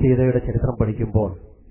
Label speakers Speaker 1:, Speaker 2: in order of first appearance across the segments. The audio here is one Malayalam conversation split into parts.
Speaker 1: ക്രിസ്തീയതയുടെ ചരിത്രം പഠിക്കുമ്പോൾ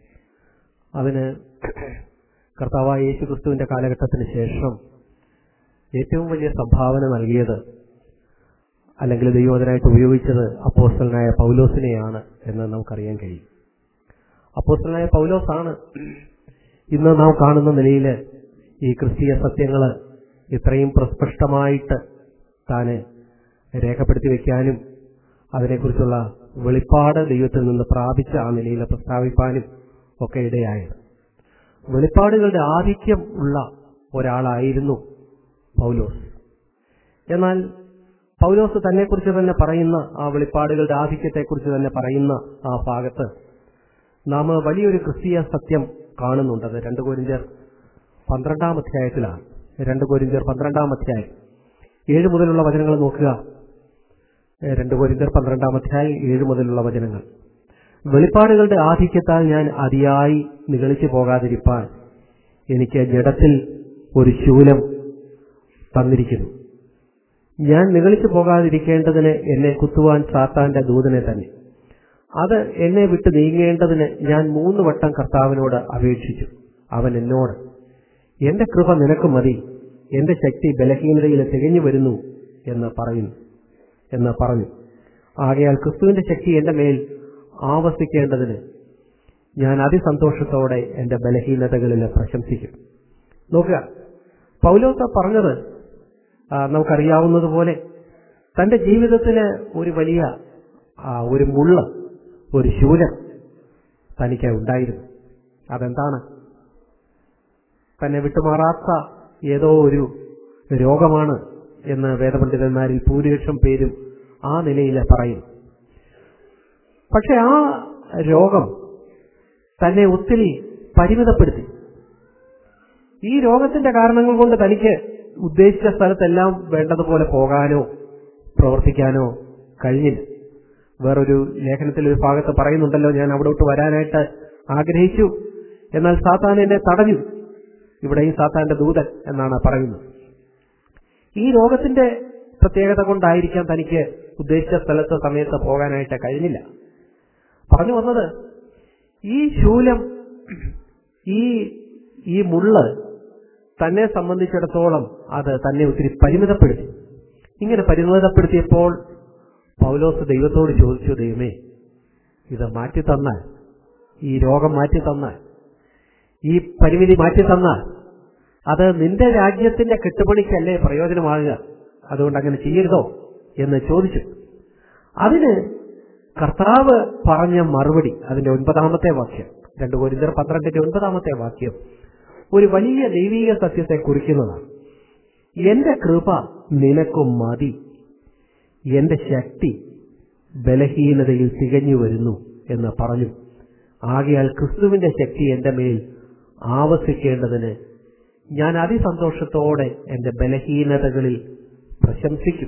Speaker 1: അതിന് കർത്താവായ യേശു ക്രിസ്തുവിന്റെ കാലഘട്ടത്തിന് ശേഷം ഏറ്റവും വലിയ സംഭാവന നൽകിയത് അല്ലെങ്കിൽ ദൈവത്തിനായിട്ട് ഉപയോഗിച്ചത് അപ്പോസ്റ്റലനായ പൗലോസിനെയാണ് എന്ന് നമുക്കറിയാൻ കഴിയും അപ്പോസ്റ്റലനായ പൗലോസാണ് ഇന്ന് നാം കാണുന്ന നിലയിൽ ഈ ക്രിസ്തീയ സത്യങ്ങൾ ഇത്രയും പ്രസ്പഷ്ടമായിട്ട് താന് രേഖപ്പെടുത്തി വെക്കാനും അതിനെക്കുറിച്ചുള്ള വെളിപ്പാട് ദൈവത്തിൽ നിന്ന് പ്രാപിച്ച ആ നിലയിൽ പ്രസ്താവിപ്പാനും ഒക്കെ ഇടയായത് വെളിപ്പാടുകളുടെ ആധിക്യം ഉള്ള ഒരാളായിരുന്നു പൗലോസ് എന്നാൽ പൗലോസ് തന്നെക്കുറിച്ച് തന്നെ പറയുന്ന ആ വെളിപ്പാടുകളുടെ ആധിക്യത്തെക്കുറിച്ച് തന്നെ പറയുന്ന ആ ഭാഗത്ത് നാം വലിയൊരു ക്രിസ്തീയ സത്യം കാണുന്നുണ്ട് അത് രണ്ട് കോരിഞ്ചർ പന്ത്രണ്ടാം അധ്യായത്തിലാണ് രണ്ട് കോരിഞ്ചർ പന്ത്രണ്ടാം അധ്യായം ഏഴ് മുതലുള്ള വചനങ്ങൾ നോക്കുക രണ്ട് കോരിന്തർ പന്ത്രണ്ടാം അധ്യായം ഏഴ് മുതലുള്ള വചനങ്ങൾ വെളിപ്പാടുകളുടെ ആധിക്യത്താൽ ഞാൻ അതിയായി നിഗളിച്ചു പോകാതിരിപ്പാൻ എനിക്ക് ജഡത്തിൽ ഒരു ശൂലം തന്നിരിക്കുന്നു ഞാൻ നിഗളിച്ചു പോകാതിരിക്കേണ്ടതിന് എന്നെ കുത്തുവാൻ സാത്താന്റെ ദൂതനെ തന്നെ അത് എന്നെ വിട്ട് നീങ്ങേണ്ടതിന് ഞാൻ മൂന്ന് വട്ടം കർത്താവിനോട് അപേക്ഷിച്ചു അവൻ എന്നോട് എന്റെ കൃപ നിനക്ക് മതി എന്റെ ശക്തി ബലഹീനതയിൽ തികഞ്ഞു വരുന്നു എന്ന് പറയുന്നു എന്ന് പറഞ്ഞു ആകയാൽ ക്രിസ്തുവിന്റെ ശക്തി എന്റെ മേൽ ആവസിക്കേണ്ടതിന് ഞാൻ അതിസന്തോഷത്തോടെ എന്റെ ബലഹീനതകളിൽ പ്രശംസിക്കും നോക്കുക പൗലോസ പറഞ്ഞത് ആ, നമുക്കറിയാവുന്നതുപോലെ തന്റെ ജീവിതത്തിന് ഒരു വലിയ ആ, ഒരു മുള്ള ഒരു ശൂലം തനിക്ക് ഉണ്ടായിരുന്നു അതെന്താണ് തന്നെ വിട്ടുമാറാത്ത ഏതോ ഒരു രോഗമാണ് എന്ന് വേദപണ്ഡിതന്മാരിൽ ഭൂരിപക്ഷം പേരും ആ നിലയിൽ പറയും പക്ഷെ ആ രോഗം തന്നെ ഒത്തിരി പരിമിതപ്പെടുത്തി ഈ രോഗത്തിന്റെ കാരണങ്ങൾ കൊണ്ട് തനിക്ക് ഉദ്ദേശിച്ച സ്ഥലത്തെല്ലാം വേണ്ടതുപോലെ പോകാനോ പ്രവർത്തിക്കാനോ കഴിഞ്ഞില്ല വേറൊരു ലേഖനത്തിൽ ഒരു ഭാഗത്ത് പറയുന്നുണ്ടല്ലോ ഞാൻ അവിടോട്ട് വരാനായിട്ട് ആഗ്രഹിച്ചു എന്നാൽ സാത്താൻ എന്നെ തടഞ്ഞു ഇവിടെയും സാത്താന്റെ ദൂതൻ എന്നാണ് പറയുന്നത് ഈ രോഗത്തിന്റെ പ്രത്യേകത കൊണ്ടായിരിക്കാം തനിക്ക് ഉദ്ദേശിച്ച സ്ഥലത്ത് സമയത്ത് പോകാനായിട്ട് കഴിഞ്ഞില്ല പറഞ്ഞു വന്നത് ഈ ശൂലം ഈ ഈ മുള്ള് തന്നെ സംബന്ധിച്ചിടത്തോളം അത് തന്നെ ഒത്തിരി പരിമിതപ്പെടുത്തി ഇങ്ങനെ പരിമിതപ്പെടുത്തിയപ്പോൾ പൗലോസ് ദൈവത്തോട് ചോദിച്ചു ദൈവമേ ഇത് മാറ്റി തന്നാൽ ഈ രോഗം മാറ്റി തന്നാൽ ഈ പരിമിതി മാറ്റി തന്നാൽ അത് നിന്റെ രാജ്യത്തിന്റെ കെട്ടുപണിക്കല്ലേ പ്രയോജനമാകുക അതുകൊണ്ട് അങ്ങനെ ചെയ്യരുതോ എന്ന് ചോദിച്ചു അതിന് കർത്താവ് പറഞ്ഞ മറുപടി അതിന്റെ ഒൻപതാമത്തെ വാക്യം രണ്ട് കോരിന്തർ പന്ത്രണ്ടിന്റെ ഒൻപതാമത്തെ വാക്യം ഒരു വലിയ ദൈവീക സത്യത്തെ കുറിക്കുന്നതാണ് എന്റെ കൃപ നിനക്കും മതി എന്റെ ശക്തി ബലഹീനതയിൽ തികഞ്ഞു വരുന്നു എന്ന് പറഞ്ഞു ആകയാൽ ക്രിസ്തുവിന്റെ ശക്തി എന്റെ മേൽ ആവസിക്കേണ്ടതിന് ഞാൻ അതിസന്തോഷത്തോടെ എന്റെ ബലഹീനതകളിൽ പ്രശംസിക്കും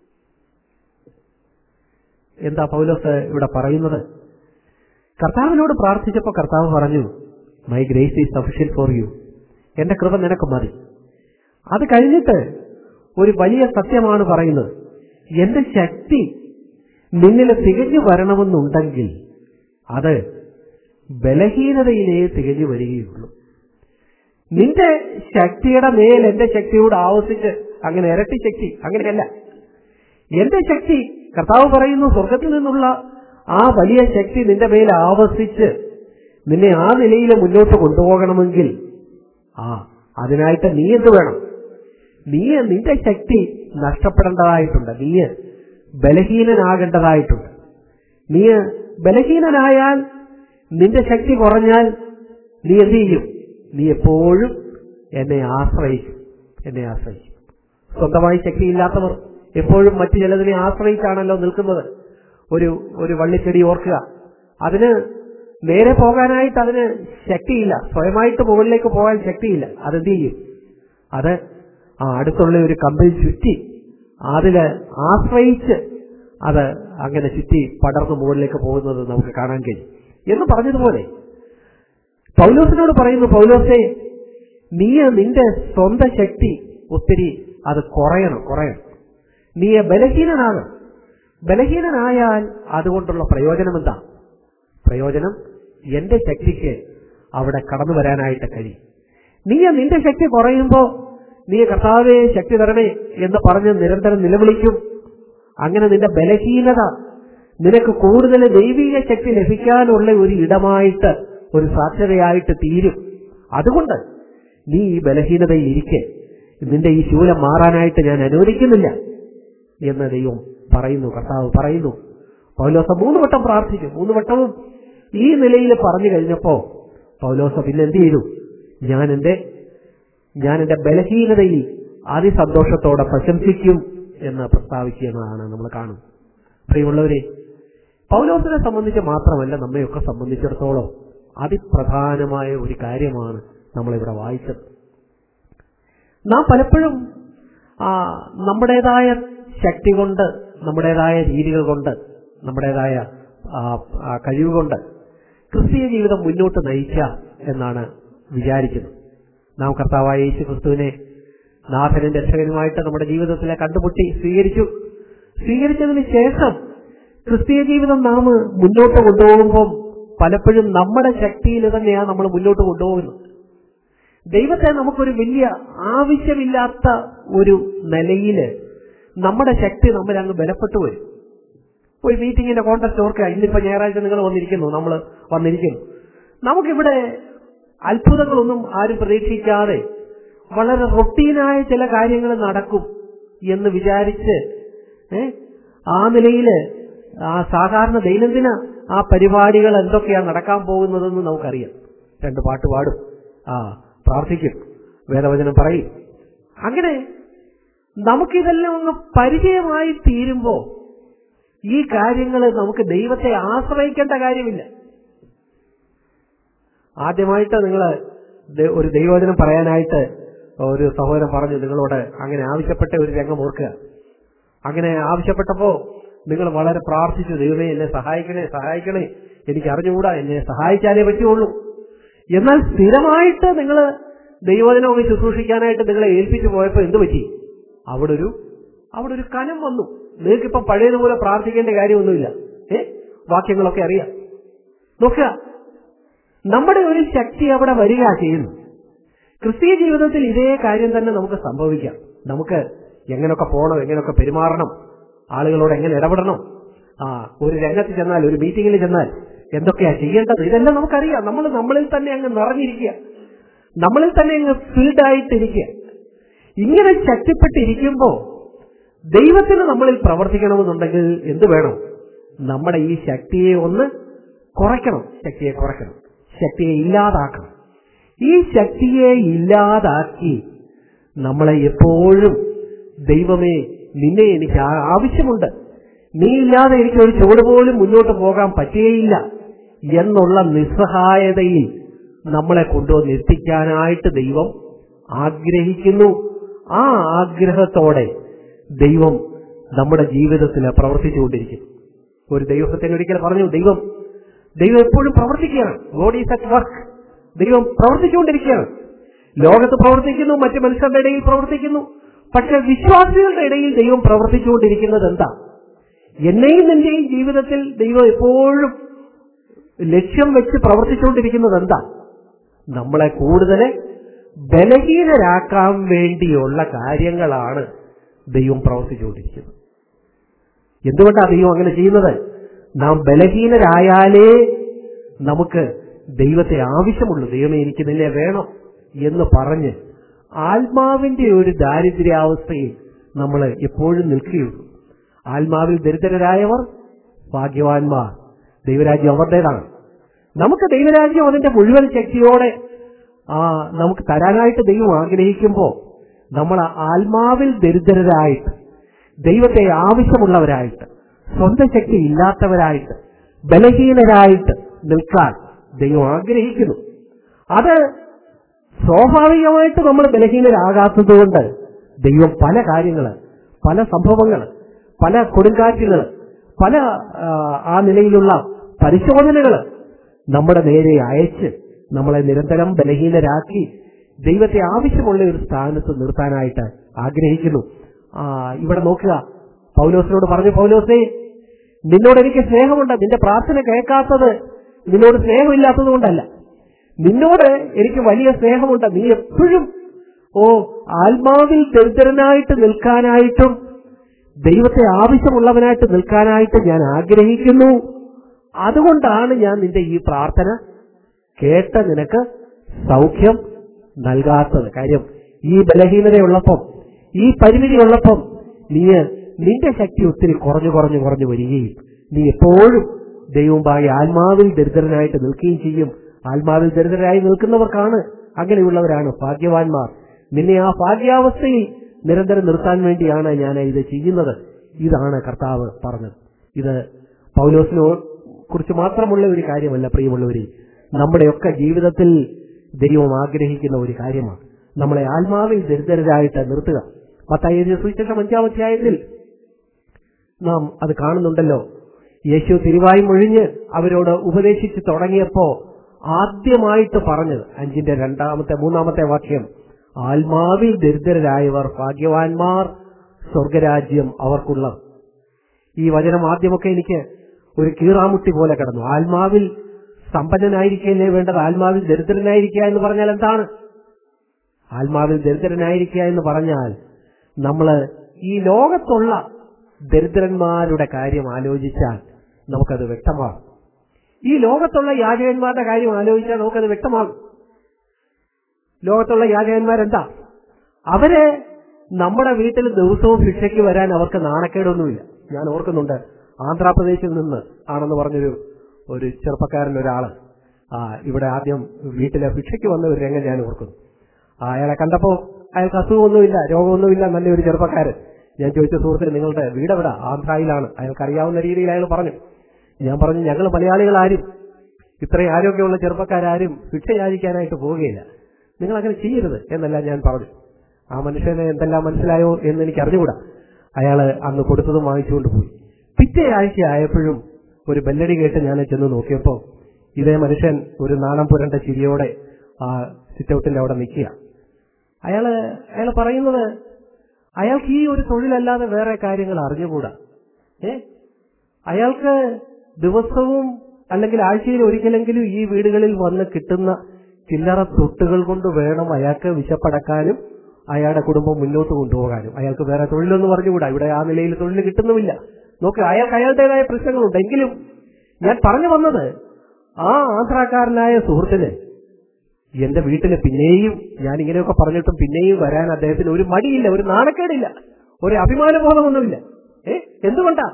Speaker 1: എന്താ പൗലോസ് ഇവിടെ പറയുന്നത് കർത്താവിനോട് പ്രാർത്ഥിച്ചപ്പോൾ കർത്താവ് പറഞ്ഞു my grace is sufficient for you എന്റെ കൃപ നിനക്ക് മതി അത് കഴിഞ്ഞിട്ട് ഒരു വലിയ സത്യമാണ് പറയുന്നത് എന്റെ ശക്തി നിന്നിൽ തികഞ്ഞു വരണമെന്നുണ്ടെങ്കിൽ അത് ബലഹീനതയിലേ തികഞ്ഞു വരികയുള്ളൂ നിന്റെ ശക്തിയുടെ മേൽ എന്റെ ശക്തിയോട് ആവശ്യിച്ച് അങ്ങനെ ഇരട്ടി ശക്തി അങ്ങനെയല്ല എന്റെ ശക്തി കർത്താവ് പറയുന്നു സ്വർഗത്തിൽ നിന്നുള്ള ആ വലിയ ശക്തി നിന്റെ മേൽ ആവസിച്ച് നിന്നെ ആ നിലയിൽ മുന്നോട്ട് കൊണ്ടുപോകണമെങ്കിൽ ആ അതിനായിട്ട് നീ എന്ത് വേണം നീ നിന്റെ ശക്തി നഷ്ടപ്പെടേണ്ടതായിട്ടുണ്ട് നീ ബലഹീനനാകേണ്ടതായിട്ടുണ്ട് നീ ബലഹീനനായാൽ നിന്റെ ശക്തി കുറഞ്ഞാൽ നീ എന്ത് ചെയ്യും നീ എപ്പോഴും എന്നെ ആശ്രയിക്കും എന്നെ ആശ്രയിക്കും സ്വന്തമായി ശക്തിയില്ലാത്തവർ എപ്പോഴും മറ്റു ചിലതിനെ ആശ്രയിച്ചാണല്ലോ നിൽക്കുന്നത് ഒരു ഒരു വള്ളിച്ചെടി ഓർക്കുക അതിന് നേരെ പോകാനായിട്ട് അതിന് ശക്തിയില്ല സ്വയമായിട്ട് മുകളിലേക്ക് പോകാൻ ശക്തിയില്ല അതെന്ത് ചെയ്യും അത് ആ അടുത്തുള്ള ഒരു കമ്പിൽ ചുറ്റി അതില് ആശ്രയിച്ച് അത് അങ്ങനെ ചുറ്റി പടർന്ന് മുകളിലേക്ക് പോകുന്നത് നമുക്ക് കാണാൻ കഴിയും എന്ന് പറഞ്ഞതുപോലെ പൗലോസിനോട് പറയുന്നു പൗലോസെ നീ നിന്റെ സ്വന്തം ശക്തി ഒത്തിരി അത് കുറയണം കുറയണം നീ ബലഹീനനാകണം ബലഹീനനായാൽ അതുകൊണ്ടുള്ള പ്രയോജനം എന്താ പ്രയോജനം എന്റെ ശക്തിക്ക് അവിടെ കടന്നു വരാനായിട്ട് കഴിയും നീ നിന്റെ ശക്തി കുറയുമ്പോ നീ കർത്താവെ ശക്തി തരണേ എന്ന് പറഞ്ഞ് നിരന്തരം നിലവിളിക്കും അങ്ങനെ നിന്റെ ബലഹീനത നിനക്ക് കൂടുതൽ ദൈവിക ശക്തി ലഭിക്കാനുള്ള ഒരു ഇടമായിട്ട് ഒരു സാധ്യതയായിട്ട് തീരും അതുകൊണ്ട് നീ ഈ ബലഹീനതയിൽ ഇരിക്കെ നിന്റെ ഈ ശൂലം മാറാനായിട്ട് ഞാൻ അനുവദിക്കുന്നില്ല എന്ന് ദൈവം പറയുന്നു കർത്താവ് പറയുന്നു പൗലോസ മൂന്ന് വട്ടം പ്രാർത്ഥിച്ചു മൂന്ന് വട്ടവും ഈ നിലയിൽ പറഞ്ഞു കഴിഞ്ഞപ്പോ പൗലോസ പിന്നെ എന്ത് ചെയ്തു ഞാൻ എന്റെ ഞാൻ എന്റെ ബലഹീനതയിൽ അതിസന്തോഷത്തോടെ പ്രശംസിക്കും എന്ന് പ്രസ്താവിക്കുക എന്നതാണ് നമ്മൾ കാണുന്നത് പ്രിയമുള്ളവരെ പൗലോസിനെ സംബന്ധിച്ച് മാത്രമല്ല നമ്മയൊക്കെ സംബന്ധിച്ചിടത്തോളം അതിപ്രധാനമായ ഒരു കാര്യമാണ് നമ്മളിവിടെ വായിച്ചത് നാം പലപ്പോഴും ആ, നമ്മുടേതായ ശക്തി കൊണ്ട് നമ്മുടേതായ രീതികൾ കൊണ്ട് നമ്മുടേതായ ആ, ആ, കഴിവ് കൊണ്ട് ക്രിസ്തീയ ജീവിതം മുന്നോട്ട് നയിക്കാം എന്നാണ് വിചാരിക്കുന്നത് നാം കർത്താവായ യേശു ക്രിസ്തുവിനെ നാഥനും രക്ഷകനുമായിട്ട് നമ്മുടെ ജീവിതത്തിലെ കണ്ടുമുട്ടി സ്വീകരിച്ചു സ്വീകരിച്ചതിന് ശേഷം ക്രിസ്തീയ ജീവിതം നാം മുന്നോട്ട് കൊണ്ടുപോകുമ്പോൾ പലപ്പോഴും നമ്മുടെ ശക്തിയിൽ തന്നെയാണ് നമ്മൾ മുന്നോട്ട് കൊണ്ടുപോകുന്നത് ദൈവത്തെ നമുക്കൊരു വലിയ ആവശ്യമില്ലാത്ത ഒരു നിലയില് നമ്മുടെ ശക്തി നമ്മൾ അങ്ങ് ബലപ്പെട്ടു വരും ഒരു മീറ്റിംഗിന്റെ കോൺടാക്ട് ഓർക്കുക ഇന്നിപ്പോ ഞായറാഴ്ച നിങ്ങൾ വന്നിരിക്കുന്നു നമ്മൾ വന്നിരിക്കുന്നു നമുക്കിവിടെ അത്ഭുതങ്ങളൊന്നും ആരും പ്രതീക്ഷിക്കാതെ വളരെ റൊട്ടീനായ ചില കാര്യങ്ങൾ നടക്കും എന്ന് വിചാരിച്ച് ഏ, ആ നിലയില് ആ സാധാരണ ദൈനംദിന ആ പരിപാടികൾ എന്തൊക്കെയാ നടക്കാൻ പോകുന്നതെന്ന് നമുക്കറിയാം രണ്ട് പാട്ട് പാടും ആ പ്രാർത്ഥിക്കും വേദവചനം പറയും അങ്ങനെ നമുക്കിതെല്ലാം അങ്ങ് പരിചയമായി തീരുമ്പോ ഈ കാര്യങ്ങൾ നമുക്ക് ദൈവത്തെ ആശ്രയിക്കേണ്ട കാര്യമില്ല ആദ്യമായിട്ട് നിങ്ങൾ ഒരു ദൈവവചനം പറയാനായിട്ട് ഒരു സഹോദരൻ പറഞ്ഞു നിങ്ങളോട് അങ്ങനെ ആവശ്യപ്പെട്ട ഒരു രംഗം ഓർക്കുക അങ്ങനെ ആവശ്യപ്പെട്ടപ്പോ നിങ്ങൾ വളരെ പ്രാർത്ഥിച്ചു ദൈവമേ എന്നെ സഹായിക്കണേ സഹായിക്കണേ എനിക്ക് അറിഞ്ഞുകൂടാ എന്നെ സഹായിച്ചാലേ പറ്റുള്ളൂ എന്നാൽ സ്ഥിരമായിട്ട് നിങ്ങൾ ദൈവവചനമൊക്കെ ശുശ്രൂഷിക്കാനായിട്ട് നിങ്ങളെ ഏൽപ്പിച്ചു പോയപ്പോ എന്ത് പറ്റി അവിടെ ഒരു അവിടെ ഒരു കനം വന്നു നിങ്ങൾക്കിപ്പോ പഴയതുപോലെ പ്രാർത്ഥിക്കേണ്ട കാര്യമൊന്നുമില്ല ഏ വാക്യങ്ങളൊക്കെ അറിയാം നോക്കുക നമ്മുടെ ഒരു ശക്തി അവിടെ വരിക ചെയ്യുന്നു ക്രിസ്തീയ ജീവിതത്തിൽ ഇതേ കാര്യം തന്നെ നമുക്ക് സംഭവിക്കാം നമുക്ക് എങ്ങനെയൊക്കെ പോകണം എങ്ങനെയൊക്കെ പെരുമാറണം ആളുകളോട് എങ്ങനെ ഇടപെടണം ആ ഒരു രംഗത്ത് ചെന്നാൽ ഒരു മീറ്റിംഗിൽ ചെന്നാൽ എന്തൊക്കെയാ ചെയ്യേണ്ടത് ഇതെല്ലാം നമുക്കറിയാം നമ്മൾ നമ്മളിൽ തന്നെ അങ്ങ് നിറഞ്ഞിരിക്കുക നമ്മളിൽ തന്നെ അങ്ങ് ഫിൽഡ് ആയിട്ടിരിക്കുക ഇങ്ങനെ ശക്തിപ്പെട്ടിരിക്കുമ്പോ ദൈവത്തിന് നമ്മളിൽ പ്രവർത്തിക്കണമെന്നുണ്ടെങ്കിൽ എന്ത് വേണം നമ്മുടെ ഈ ശക്തിയെ ഒന്ന് കുറയ്ക്കണം ശക്തിയെ കുറയ്ക്കണം ശക്തിയെ ഇല്ലാതാക്കണം ഈ ശക്തിയെ ഇല്ലാതാക്കി നമ്മളെ എപ്പോഴും ദൈവമേ നിന്നെ എനിക്ക് ആ- ആവശ്യമുണ്ട് നീ ഇല്ലാതെ എനിക്ക് ഒരു ചുവട് പോലും മുന്നോട്ട് പോകാൻ പറ്റുകയില്ല എന്നുള്ള നിസ്സഹായതയിൽ നമ്മളെ കൊണ്ടുവന്ന് എത്തിക്കാനായിട്ട് ദൈവം ആഗ്രഹിക്കുന്നു ആ ആഗ്രഹത്തോടെ ദൈവം നമ്മുടെ ജീവിതത്തിൽ പ്രവർത്തിച്ചുകൊണ്ടിരിക്കും ഒരു ദൈവത്തിന് ഒരിക്കൽ പറഞ്ഞു ദൈവം ദൈവം എപ്പോഴും പ്രവർത്തിക്കുകയാണ് ഗോഡ് ഈസ് അറ്റ് വർക്ക് ദൈവം പ്രവർത്തിച്ചുകൊണ്ടിരിക്കുകയാണ് ലോകത്ത് പ്രവർത്തിക്കുന്നു മറ്റ് മനുഷ്യരുടെ ഇടയിൽ പ്രവർത്തിക്കുന്നു പക്ഷെ വിശ്വാസികളുടെ ഇടയിൽ ദൈവം പ്രവർത്തിച്ചുകൊണ്ടിരിക്കുന്നത് എന്താ എന്നെയും നിന്റെയും ജീവിതത്തിൽ ദൈവം എപ്പോഴും ലക്ഷ്യം വെച്ച് പ്രവർത്തിച്ചുകൊണ്ടിരിക്കുന്നത് എന്താ നമ്മളെ കൂടുതൽ ബലഹീനരാക്കാൻ വേണ്ടിയുള്ള കാര്യങ്ങളാണ് ദൈവം പ്രവർത്തിച്ചുകൊണ്ടിരിക്കുന്നത് എന്തുകൊണ്ടാണ് ദൈവം അങ്ങനെ ചെയ്യുന്നത് നാം ബലഹീനരായാലേ നമുക്ക് ദൈവത്തെ ആവശ്യമുള്ളൂ ദൈവമേ എനിക്ക് നിന്നെ വേണം എന്ന് പറഞ്ഞ് ആത്മാവിന്റെ ഒരു ദാരിദ്ര്യാവസ്ഥയിൽ നമ്മൾ എപ്പോഴും നിൽക്കുകയുള്ളൂ ആത്മാവിൽ ദരിദ്രരായവർ ഭാഗ്യവാന്മാർ ദൈവരാജ്യം അവരുടേതാണ് നമുക്ക് ദൈവരാജ്യം അതിന്റെ മുഴുവൻ ശക്തിയോടെ ആ നമുക്ക് തരാനായിട്ട് ദൈവം ആഗ്രഹിക്കുമ്പോൾ നമ്മൾ ആത്മാവിൽ ദരിദ്രരായിട്ട് ദൈവത്തെ ആവശ്യമുള്ളവരായിട്ട് സ്വന്തം ശക്തി ഇല്ലാത്തവരായിട്ട് ബലഹീനരായിട്ട് നിൽക്കാൻ ദൈവം ആഗ്രഹിക്കുന്നു അത് സ്വാഭാവികമായിട്ട് നമ്മൾ ബലഹീനരാകാത്തത് കൊണ്ട് ദൈവം പല കാര്യങ്ങൾ പല സംഭവങ്ങൾ പല കൊടുങ്കാറ്റുകൾ പല ആ, ആ നിലയിലുള്ള പരിശോധനകൾ നമ്മുടെ നേരെ അയച്ച് നമ്മളെ നിരന്തരം ബലഹീനരാക്കി ദൈവത്തെ ആവശ്യമുള്ള ഒരു സ്ഥാനത്ത് നിർത്താനായിട്ട് ആഗ്രഹിക്കുന്നു ആ ഇവിടെ നോക്കുക പൗലോസിനോട് പറഞ്ഞു പൗലോസേ നിന്നോട് എനിക്ക് സ്നേഹമുണ്ട് നിന്റെ പ്രാർത്ഥന കേൾക്കാത്തത് നിന്നോട് സ്നേഹമില്ലാത്തത് കൊണ്ടല്ല നിന്നോട് എനിക്ക് വലിയ സ്നേഹമുണ്ട് നീ എപ്പോഴും ഓ ആത്മാവിൽ ദരിദ്രനായിട്ട് നിൽക്കാനായിട്ടും ദൈവത്തെ ആവശ്യമുള്ളവനായിട്ട് നിൽക്കാനായിട്ട് ഞാൻ ആഗ്രഹിക്കുന്നു അതുകൊണ്ടാണ് ഞാൻ നിന്റെ ഈ പ്രാർത്ഥന കേട്ട നിനക്ക് സൗഖ്യം നൽകാത്തത് കാര്യം ഈ ബലഹീനതയുള്ളപ്പം ഈ പരിമിതി ഉള്ളപ്പം നീ നിന്റെ ശക്തി ഒത്തിരി കുറഞ്ഞു കുറഞ്ഞു കുറഞ്ഞു വരികയും നീ എപ്പോഴും ദൈവമായി ആത്മാവിൽ ദരിദ്രനായിട്ട് നിൽക്കുകയും ചെയ്യും ആത്മാവിൽ ദരിദ്രരായി നിൽക്കുന്നവർക്കാണ് അങ്ങനെയുള്ളവരാണ് ഭാഗ്യവാന്മാർ നിന്നെ ആ ഭാഗ്യാവസ്ഥയിൽ നിരന്തരം നിർത്താൻ വേണ്ടിയാണ് ഞാൻ ഇത് ചെയ്യുന്നത് ഇതാണ് കർത്താവ് പറഞ്ഞത് ഇത് പൗലോസിനെ കുറിച്ച് മാത്രമുള്ള ഒരു കാര്യമല്ല പ്രിയമുള്ളവരെ നമ്മുടെയൊക്കെ ജീവിതത്തിൽ ദൈവം ആഗ്രഹിക്കുന്ന ഒരു കാര്യമാണ് നമ്മളെ ആത്മാവിൽ ദരിദ്രരായിട്ട് നിർത്തുക പത്തായത് സുവിശേഷം അഞ്ചാം അധ്യായത്തിൽ നാം അത് കാണുന്നുണ്ടല്ലോ യേശു തിരുവായി മൊഴിഞ്ഞ് അവരോട് ഉപദേശിച്ച് തുടങ്ങിയപ്പോ ആദ്യമായിട്ട് പറഞ്ഞത് അഞ്ചിന്റെ രണ്ടാമത്തെ മൂന്നാമത്തെ വാക്യം ആത്മാവിൽ ദരിദ്രരായവർ ഭാഗ്യവാന്മാർ സ്വർഗരാജ്യം അവർക്കുള്ള ഈ വചനം ആദ്യമൊക്കെ എനിക്ക് ഒരു കീറാമുട്ടി പോലെ കിടന്നു ആത്മാവിൽ സമ്പന്നനായിരിക്കല്ലേ വേണ്ടത് ആത്മാവിൽ ദരിദ്രനായിരിക്കുക എന്ന് പറഞ്ഞാൽ എന്താണ് ആത്മാവിൽ ദരിദ്രനായിരിക്കുക എന്ന് പറഞ്ഞാൽ നമ്മള് ഈ ലോകത്തുള്ള ദരിദ്രന്മാരുടെ കാര്യം ആലോചിച്ചാൽ നമുക്കത് വ്യക്തമാകും ഈ ലോകത്തുള്ള യാചകന്മാരുടെ കാര്യം ആലോചിച്ചാൽ നമുക്കത് വ്യക്തമാകും ലോകത്തുള്ള യാചകന്മാരെന്താ അവരെ നമ്മുടെ വീട്ടിൽ ദിവസവും ഭിക്ഷയ്ക്ക് വരാൻ അവർക്ക് നാണക്കേടൊന്നുമില്ല ഞാൻ ഓർക്കുന്നുണ്ട് ആന്ധ്രാപ്രദേശിൽ നിന്ന് ആണെന്ന് പറഞ്ഞൊരു ഒരു ചെറുപ്പക്കാരൻ ഒരാള് ആ ഇവിടെ ആദ്യം വീട്ടിലെ ഭിക്ഷയ്ക്ക് വന്ന ഒരു രംഗം ഞാൻ ഓർക്കുന്നു ആ, അയാളെ കണ്ടപ്പോ അയാൾക്ക് അസുഖമൊന്നുമില്ല രോഗമൊന്നുമില്ല നല്ലൊരു ചെറുപ്പക്കാരൻ ഞാൻ ചോദിച്ച സുഹൃത്തിന് നിങ്ങളുടെ വീട് എവിടെ ആന്ധ്രയിലാണ് അയാൾക്ക് അറിയാവുന്ന രീതിയിൽ അയാൾ പറഞ്ഞു ഞാൻ പറഞ്ഞു ഞങ്ങൾ മലയാളികളാരും ഇത്രയും ആരോഗ്യമുള്ള ചെറുപ്പക്കാരും ഭിക്ഷ യാചിക്കാനായിട്ട് പോവുകയില്ല നിങ്ങൾ അങ്ങനെ ചെയ്യരുത് എന്നല്ല ഞാൻ പറഞ്ഞു ആ മനുഷ്യന് എന്തെല്ലാം മനസ്സിലായോ എന്ന് എനിക്ക് അറിഞ്ഞുകൂടാ അയാള് അന്ന് കൊടുത്തതും വാങ്ങിച്ചുകൊണ്ട് പോയി പിറ്റേ ആഴ്ച ആയപ്പോഴും ഒരു ബെല്ലടി കേട്ട് ഞാൻ ചെന്ന് നോക്കിയപ്പോ ഇതേ മനുഷ്യൻ ഒരു നാണം പുരണ്ട ചിരിയോടെ ആ സിറ്റൗട്ടിന്റെ അവിടെ നിൽക്കുക അയാള് അയാൾ പറയുന്നത് അയാൾക്ക് ഈ ഒരു തൊഴിലല്ലാതെ വേറെ കാര്യങ്ങൾ അറിഞ്ഞുകൂടാ ഏ അയാൾക്ക് ദിവസവും അല്ലെങ്കിൽ ആഴ്ചയിൽ ഒരിക്കലെങ്കിലും ഈ വീടുകളിൽ വന്ന് കിട്ടുന്ന ചില്ലറ തൊട്ടുകൾ കൊണ്ട് വേണം അയാൾക്ക് വിശപ്പടക്കാനും അയാളുടെ കുടുംബം മുന്നോട്ട് കൊണ്ടുപോകാനും അയാൾക്ക് വേറെ തൊഴിലൊന്നും പറഞ്ഞുകൂടാ ഇവിടെ ആ നിലയിൽ തൊഴിൽ കിട്ടുന്നുമില്ല നോക്ക് അയാൾക്ക് അയാളുടേതായ പ്രശ്നങ്ങളുണ്ട് എങ്കിലും ഞാൻ പറഞ്ഞു വന്നത് ആ ആന്ധ്രാക്കാരനായ സുഹൃത്തിന് എന്റെ വീട്ടില് പിന്നെയും ഞാൻ ഇങ്ങനെയൊക്കെ പറഞ്ഞിട്ടും പിന്നെയും വരാൻ അദ്ദേഹത്തിന് ഒരു മടിയില്ല ഒരു നാണക്കേടില്ല ഒരു അഭിമാനബോധമൊന്നുമില്ല ഏ എന്തുകൊണ്ടാ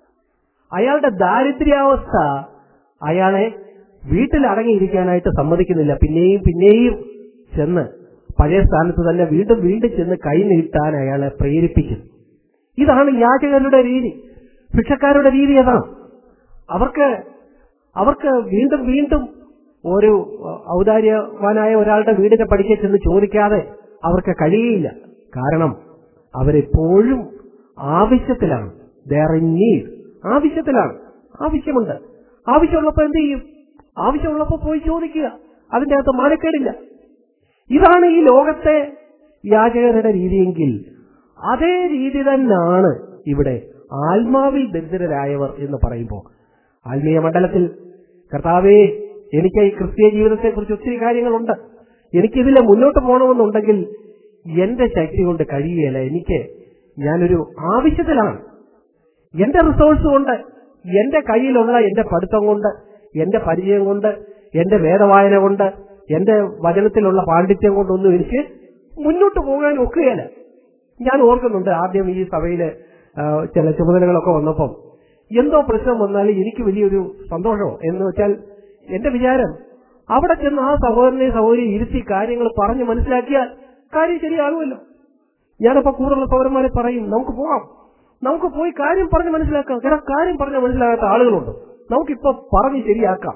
Speaker 1: അയാളുടെ ദാരിദ്ര്യാവസ്ഥ അയാളെ വീട്ടിൽ അടങ്ങിയിരിക്കാനായിട്ട് സമ്മതിക്കുന്നില്ല പിന്നെയും പിന്നെയും ചെന്ന് പഴയ സ്ഥാനത്ത് തന്നെ വീണ്ടും വീണ്ടും ചെന്ന് കൈ നീട്ടാൻ അയാളെ പ്രേരിപ്പിക്കും ഇതാണ് യാചകരുടെ രീതി ഭിക്ഷക്കാരുടെ രീതി അതാണ് അവർക്ക് അവർക്ക് വീണ്ടും വീണ്ടും ഒരു ഔദാര്യവാനായ ഒരാളുടെ വീടിന്റെ പടിക്കെ ചെന്ന് ചോദിക്കാതെ അവർക്ക് കഴിയുകയില്ല കാരണം അവരെപ്പോഴും ആവശ്യത്തിലാണ് ദർ ഇൻ നീഡ് ആവശ്യത്തിലാണ് ആവശ്യമുണ്ട് ആവശ്യമുള്ളപ്പോ എന്ത് ചെയ്യും ആവശ്യമുള്ളപ്പോ പോയി ചോദിക്കുക അതിന്റെ അകത്ത് മാനക്കേടില്ല ഇതാണ് ഈ ലോകത്തെ യാചകരുടെ രീതിയെങ്കിൽ അതേ രീതി തന്നെയാണ് ഇവിടെ ആത്മാവിൽ ദരിദ്രരായവർ എന്ന് പറയുമ്പോൾ ആത്മീയ മണ്ഡലത്തിൽ കർത്താവേ എനിക്ക് ഈ ക്രിസ്തീയ ജീവിതത്തെക്കുറിച്ച് ഒത്തിരി കാര്യങ്ങളുണ്ട് എനിക്കിതിൽ മുന്നോട്ട് പോകണമെന്നുണ്ടെങ്കിൽ എന്റെ ശക്തി കൊണ്ട് കഴിയുകയില്ല എനിക്ക് ഞാനൊരു ആവശ്യത്തിലാണ് എന്റെ റിസോഴ്സ് കൊണ്ട് എന്റെ കയ്യിലുള്ള എന്റെ പഠിത്തം കൊണ്ട് എന്റെ പരിചയം കൊണ്ട് എന്റെ വേദവായന കൊണ്ട് എന്റെ വചനത്തിലുള്ള പാണ്ഡിത്യം കൊണ്ടൊന്നും എനിക്ക് മുന്നോട്ട് പോകാൻ ഒക്കുകയില്ല ഞാൻ ഓർക്കുന്നുണ്ട് ആദ്യം ഈ സഭയില് ആ, ചില ചുമതലകളൊക്കെ വന്നപ്പം എന്തോ പ്രശ്നം വന്നാൽ എനിക്ക് വലിയൊരു സന്തോഷമോ എന്ന് വെച്ചാൽ എന്റെ വിചാരം അവിടെ ചെന്ന് ആ സഹോദരനെ സഹോദരി ഇരുത്തി കാര്യങ്ങൾ പറഞ്ഞ് മനസ്സിലാക്കിയാൽ കാര്യം ശരിയാകുമല്ലോ ഞാനപ്പോ കൂടുതലുള്ള സഹോദരന്മാരെ പറയും നമുക്ക് പോകാം നമുക്ക് പോയി കാര്യം പറഞ്ഞ് മനസ്സിലാക്കാം കാരണം കാര്യം പറഞ്ഞ് മനസ്സിലാകാത്ത ആളുകളുണ്ട് നമുക്കിപ്പോ പറഞ്ഞ് ശരിയാക്കാം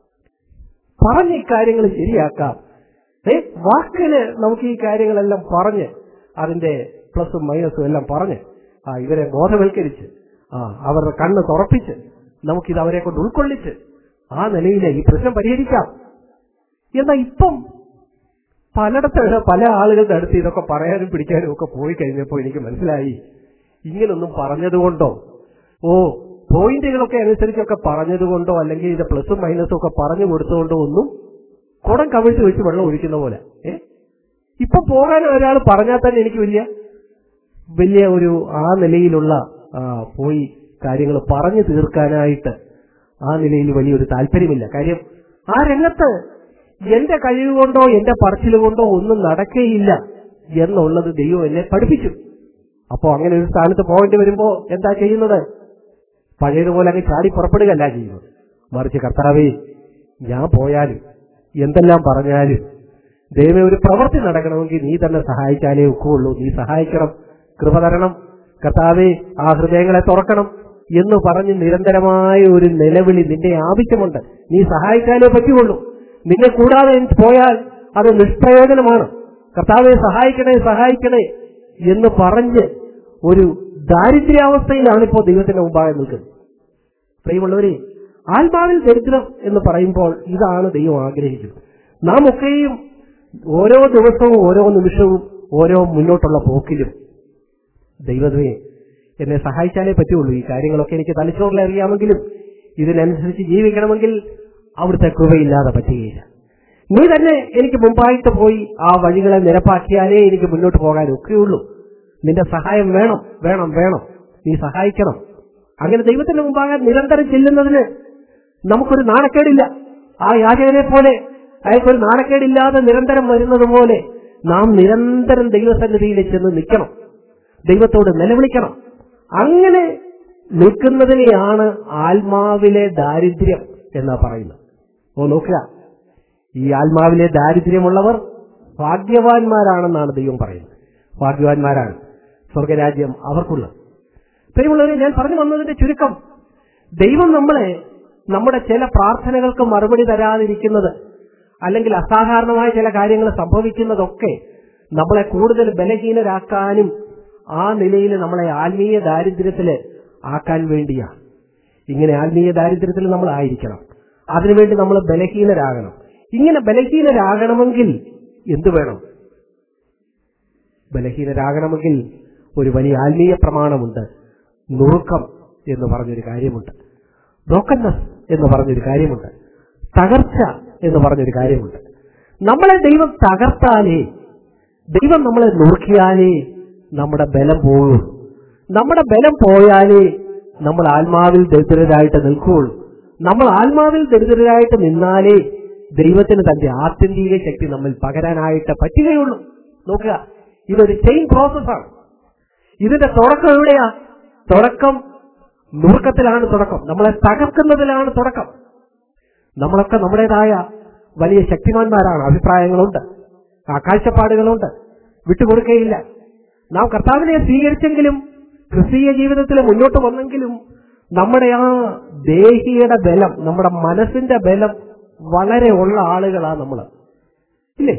Speaker 1: പറഞ്ഞ് ഈ കാര്യങ്ങൾ ശരിയാക്കാം ഏ വാക്കിന് നമുക്ക് ഈ കാര്യങ്ങളെല്ലാം പറഞ്ഞ് അതിന്റെ പ്ലസും മൈനസും എല്ലാം പറഞ്ഞ് ആ ഇവരെ ബോധവൽക്കരിച്ച് ആ അവരുടെ കണ്ണ് തുറപ്പിച്ച് നമുക്കിത് അവരെ കൊണ്ട് ഉൾക്കൊള്ളിച്ച് ആ നിലയിൽ ഈ പ്രശ്നം പരിഹരിക്കാം എന്നാൽ ഇപ്പം പലയിടത്ത് പല ആളുകളുടെ അടുത്ത് ഇതൊക്കെ പറയാനും പിടിക്കാനും ഒക്കെ പോയി കഴിഞ്ഞപ്പോൾ എനിക്ക് മനസ്സിലായി ഇങ്ങനൊന്നും പറഞ്ഞതുകൊണ്ടോ ഓ പോയിന്റുകളൊക്കെ അനുസരിച്ചൊക്കെ പറഞ്ഞതുകൊണ്ടോ അല്ലെങ്കിൽ ഇത് പ്ലസും മൈനസും ഒക്കെ പറഞ്ഞു കൊടുത്തുകൊണ്ടോ ഒന്നും കുടം കവിഴ്ത്ത് വെച്ച് വെള്ളം ഒഴിക്കുന്ന പോലെ ഏ ഇപ്പൊ പോകാൻ ഒരാൾ പറഞ്ഞാൽ തന്നെ എനിക്ക് വലിയ വലിയ ഒരു ആ നിലയിലുള്ള ആ, പോയി കാര്യങ്ങൾ പറഞ്ഞു തീർക്കാനായിട്ട് ആ നിലയിൽ വലിയൊരു താല്പര്യമില്ല കാര്യം ആ രംഗത്ത് എന്റെ കഴിവ് കൊണ്ടോ എന്റെ പറച്ചിൽ കൊണ്ടോ ഒന്നും നടക്കേയില്ല എന്നുള്ളത് ദൈവം എന്നെ പഠിപ്പിച്ചു അപ്പോ അങ്ങനെ ഒരു സ്ഥാനത്ത് പോകേണ്ടി വരുമ്പോ എന്താ ചെയ്യുന്നത് പഴയതുപോലെ അങ്ങ് ചാടി പുറപ്പെടുകയല്ല ചെയ്യുന്നത് മറിച്ച് കർത്താവേ ഞാൻ പോയാലും എന്തെല്ലാം പറഞ്ഞാലും ദൈവം ഒരു പ്രവൃത്തി നടക്കണമെങ്കിൽ നീ തന്നെ സഹായിച്ചാലേ ഒക്കുള്ളൂ നീ സഹായിക്കണം കൃപ തരണം കർത്താവെ ആ ഹൃദയങ്ങളെ തുറക്കണം എന്ന് പറഞ്ഞ് നിരന്തരമായ ഒരു നിലവിളി നിന്റെ ആവശ്യമുണ്ട് നീ സഹായിച്ചാലേ പറ്റുള്ളൂ നിന്നെ കൂടാതെ പോയാൽ അത് നിഷ്പ്രയോജനമാണ് കർത്താവെ സഹായിക്കണേ സഹായിക്കണേ എന്ന് പറഞ്ഞ് ഒരു ദാരിദ്ര്യാവസ്ഥയിലാണ് ഇപ്പോൾ ദൈവത്തിന്റെ മുമ്പാകെ നിൽക്കുന്നത് പ്രിയമുള്ളവരെ ആത്മാവിൽ ദരിദ്രം എന്ന് പറയുമ്പോൾ ഇതാണ് ദൈവം ആഗ്രഹിക്കുന്നത് നാം ഒക്കെയും ഓരോ ദിവസവും ഓരോ നിമിഷവും ഓരോ മുന്നോട്ടുള്ള പോക്കിലും ദൈവമേ എന്നെ സഹായിച്ചാലേ പറ്റുള്ളൂ ഈ കാര്യങ്ങളൊക്കെ എനിക്ക് തലച്ചോറിൽ അറിയാമെങ്കിലും ഇതിനനുസരിച്ച് ജീവിക്കണമെങ്കിൽ അവിടുത്തെ കൃപയില്ലാതെ പറ്റുകയില്ല നീ തന്നെ എനിക്ക് മുമ്പായിട്ട് പോയി ആ വഴികളെ നിരപ്പാക്കിയാലേ എനിക്ക് മുന്നോട്ട് പോകാൻ ഒക്കെയുള്ളൂ നിന്റെ സഹായം വേണം വേണം വേണം നീ സഹായിക്കണം അങ്ങനെ ദൈവത്തിന്റെ മുമ്പാകെ നിരന്തരം ചെല്ലുന്നതിന് നമുക്കൊരു നാണക്കേടില്ല ആ യാചകനെ പോലെ അയാൾക്കൊരു നാണക്കേടില്ലാതെ നിരന്തരം വരുന്നത് പോലെ നാം നിരന്തരം ദൈവസന്നിധിയിൽ ചെന്ന് നിൽക്കണം ദൈവത്തോട് നിലവിളിക്കണം അങ്ങനെ നിൽക്കുന്നതിനെയാണ് ആത്മാവിലെ ദാരിദ്ര്യം എന്നാ പറയുന്നത് ഓ നോക്കുക ഈ ആത്മാവിലെ ദാരിദ്ര്യമുള്ളവർ ഭാഗ്യവാന്മാരാണെന്നാണ് ദൈവം പറയുന്നത് ഭാഗ്യവാന്മാരാണ് സ്വർഗരാജ്യം അവർക്കുള്ളത് പ്രിയമുള്ളവരെ ഞാൻ പറഞ്ഞു വന്നതിന്റെ ചുരുക്കം ദൈവം നമ്മളെ നമ്മുടെ ചില പ്രാർത്ഥനകൾക്ക് മറുപടി തരാതിരിക്കുന്നത് അല്ലെങ്കിൽ അസാധാരണമായ ചില കാര്യങ്ങൾ സംഭവിക്കുന്നതൊക്കെ നമ്മളെ കൂടുതൽ ബലഹീനരാക്കാനും ആ നിലയിൽ നമ്മളെ ആത്മീയ ദാരിദ്ര്യത്തില് ആക്കാൻ വേണ്ടിയാണ് ഇങ്ങനെ ആത്മീയ ദാരിദ്ര്യത്തിൽ നമ്മൾ ആയിരിക്കണം അതിനുവേണ്ടി നമ്മൾ ബലഹീനരാകണം ഇങ്ങനെ ബലഹീനരാകണമെങ്കിൽ എന്തു വേണം ബലഹീനരാകണമെങ്കിൽ ഒരു വലിയ ആത്മീയ പ്രമാണമുണ്ട് നുറുക്കം എന്ന് പറഞ്ഞൊരു കാര്യമുണ്ട് ബ്രോക്കൻനെസ് എന്ന് പറഞ്ഞൊരു കാര്യമുണ്ട് തകർച്ച എന്ന് പറഞ്ഞൊരു കാര്യമുണ്ട് നമ്മളെ ദൈവം തകർത്താലേ ദൈവം നമ്മളെ നുറുക്കിയാലേ നമ്മുടെ ബലം പോകുള്ളൂ നമ്മുടെ ബലം പോയാലേ നമ്മൾ ആത്മാവിൽ ദരിദ്രരായിട്ട് നിൽക്കുകയുള്ളൂ നമ്മൾ ആത്മാവിൽ ദരിദ്രരായിട്ട് നിന്നാലേ ദൈവത്തിന് തന്റെ ആത്യന്തിക ശക്തി നമ്മൾ പകരാനായിട്ട് പറ്റുകയുള്ളൂ നോക്കുക ഇതൊരു ചെയിൻ പ്രോസസ്സാണ് ഇതിന്റെ തുടക്കം എവിടെയാ തുടക്കം നുറുക്കത്തിലാണ് തുടക്കം നമ്മളെ തകർക്കുന്നതിലാണ് തുടക്കം നമ്മളൊക്കെ നമ്മുടേതായ വലിയ ശക്തിമാന്മാരാണ് അഭിപ്രായങ്ങളുണ്ട് ആ കാഴ്ചപ്പാടുകളുണ്ട് വിട്ടുകൊടുക്കുകയില്ല നാം കർത്താവിനെ സ്വീകരിച്ചെങ്കിലും ക്രിസ്തീയ ജീവിതത്തിൽ മുന്നോട്ട് വന്നെങ്കിലും നമ്മുടെ ആ ദേഹിയുടെ ബലം നമ്മുടെ മനസ്സിന്റെ ബലം വളരെ ഉള്ള ആളുകളാ നമ്മൾ ഇല്ലേ